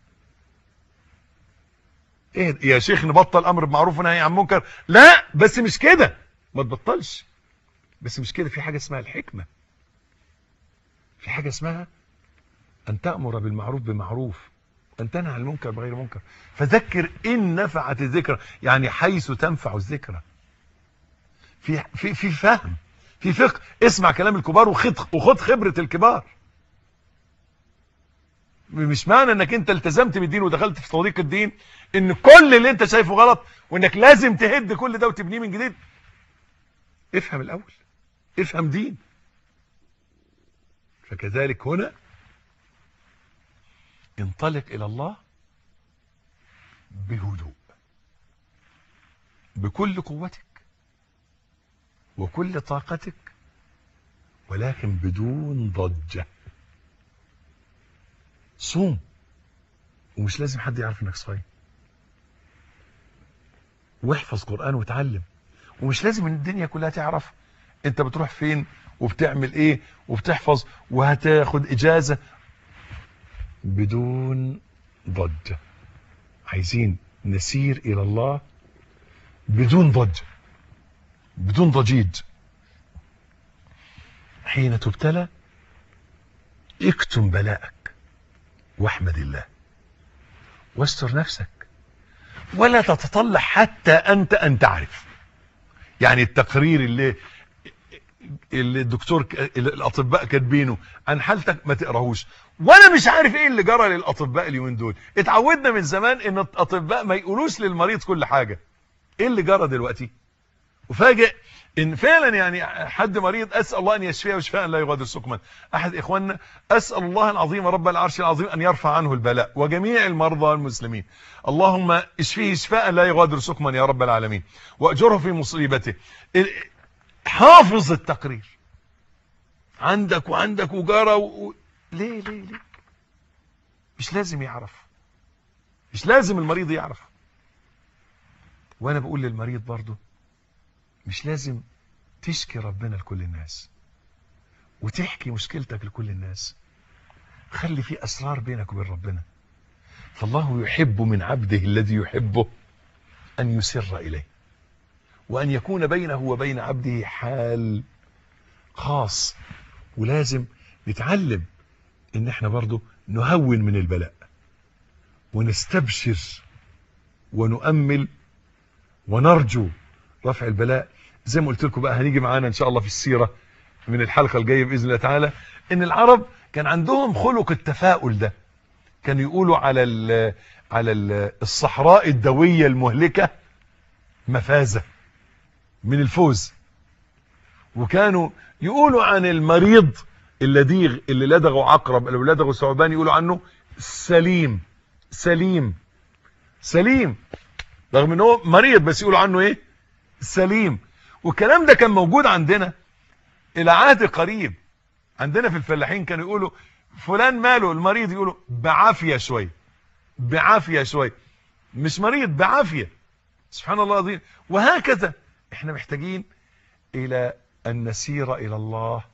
B: ايه يا شيخ نبطل امر بمعروف ونهي عن منكر لا بس مش كده ما تبطلش بس مش كده في حاجة اسمها الحكمة في حاجة اسمها ان تأمر بالمعروف بمعروف ان تنهى عن المنكر بغير منكر فذكر ان نفعت الذكرى يعني حيث تنفع الذكرى في في في فهم في فقه اسمع كلام الكبار وخد وخد خبرة الكبار مش معنى انك انت التزمت بالدين ودخلت في طريق الدين ان كل اللي انت شايفه غلط وانك لازم تهد كل ده وتبنيه من جديد افهم الاول افهم دين فكذلك هنا انطلق الى الله بهدوء بكل قوتك وكل طاقتك ولكن بدون ضجة صوم ومش لازم حد يعرف انك صايم واحفظ قرآن وتعلم ومش لازم ان الدنيا كلها تعرف انت بتروح فين وبتعمل ايه وبتحفظ وهتاخد اجازة بدون ضجة عايزين نسير الى الله بدون ضجة بدون ضجيج حين تبتلى اكتم بلاءك واحمد الله واستر نفسك ولا تتطلع حتى انت ان تعرف يعني التقرير اللي اللي الدكتور اللي الاطباء كاتبينه عن حالتك ما تقراهوش وانا مش عارف ايه اللي جرى للاطباء اليومين دول اتعودنا من زمان ان الاطباء ما يقولوش للمريض كل حاجه ايه اللي جرى دلوقتي وفاجئ ان فعلا يعني حد مريض اسال الله ان يشفيه شفاء لا يغادر سقما احد اخواننا اسال الله العظيم رب العرش العظيم ان يرفع عنه البلاء وجميع المرضى المسلمين اللهم اشفيه شفاء لا يغادر سقما يا رب العالمين واجره في مصيبته حافظ التقرير عندك وعندك وجاره و... ليه ليه ليه مش لازم يعرف مش لازم المريض يعرف وانا بقول للمريض برضه مش لازم تشكي ربنا لكل الناس وتحكي مشكلتك لكل الناس خلي في أسرار بينك وبين ربنا فالله يحب من عبده الذي يحبه أن يسر إليه وأن يكون بينه وبين عبده حال خاص ولازم نتعلم ان احنا برضو نهون من البلاء ونستبشر ونؤمل ونرجو رفع البلاء زي ما قلت لكم بقى هنيجي معانا ان شاء الله في السيرة من الحلقة الجاية بإذن الله تعالى ان العرب كان عندهم خلق التفاؤل ده كانوا يقولوا على ال على ال الصحراء الدوية المهلكة مفازة من الفوز وكانوا يقولوا عن المريض اللديغ اللي لدغه عقرب اللي لدغه ثعبان يقولوا عنه سليم سليم سليم رغم ان هو مريض بس يقولوا عنه ايه سليم والكلام ده كان موجود عندنا الى عهد قريب عندنا في الفلاحين كانوا يقولوا فلان ماله المريض يقولوا بعافية شوية بعافية شوية مش مريض بعافية سبحان الله العظيم وهكذا احنا محتاجين الى ان نسير الى الله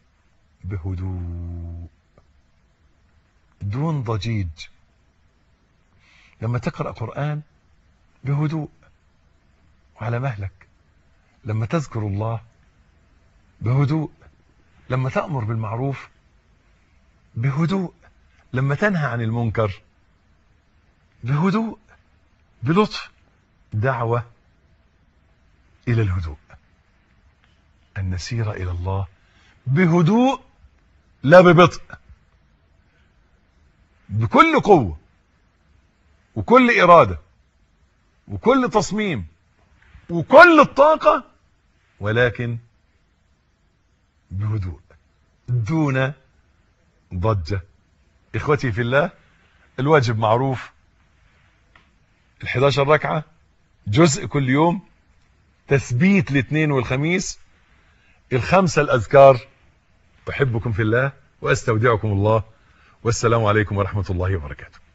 B: بهدوء دون ضجيج لما تقرأ قرآن بهدوء وعلى مهلك لما تذكر الله بهدوء لما تأمر بالمعروف بهدوء لما تنهى عن المنكر بهدوء بلطف دعوة إلى الهدوء أن نسير إلى الله بهدوء لا ببطء بكل قوة وكل إرادة وكل تصميم وكل الطاقة ولكن بهدوء دون ضجة إخوتي في الله الواجب معروف ال11 ركعة جزء كل يوم تثبيت الاثنين والخميس الخمسة الأذكار أحبكم في الله وأستودعكم الله والسلام عليكم ورحمة الله وبركاته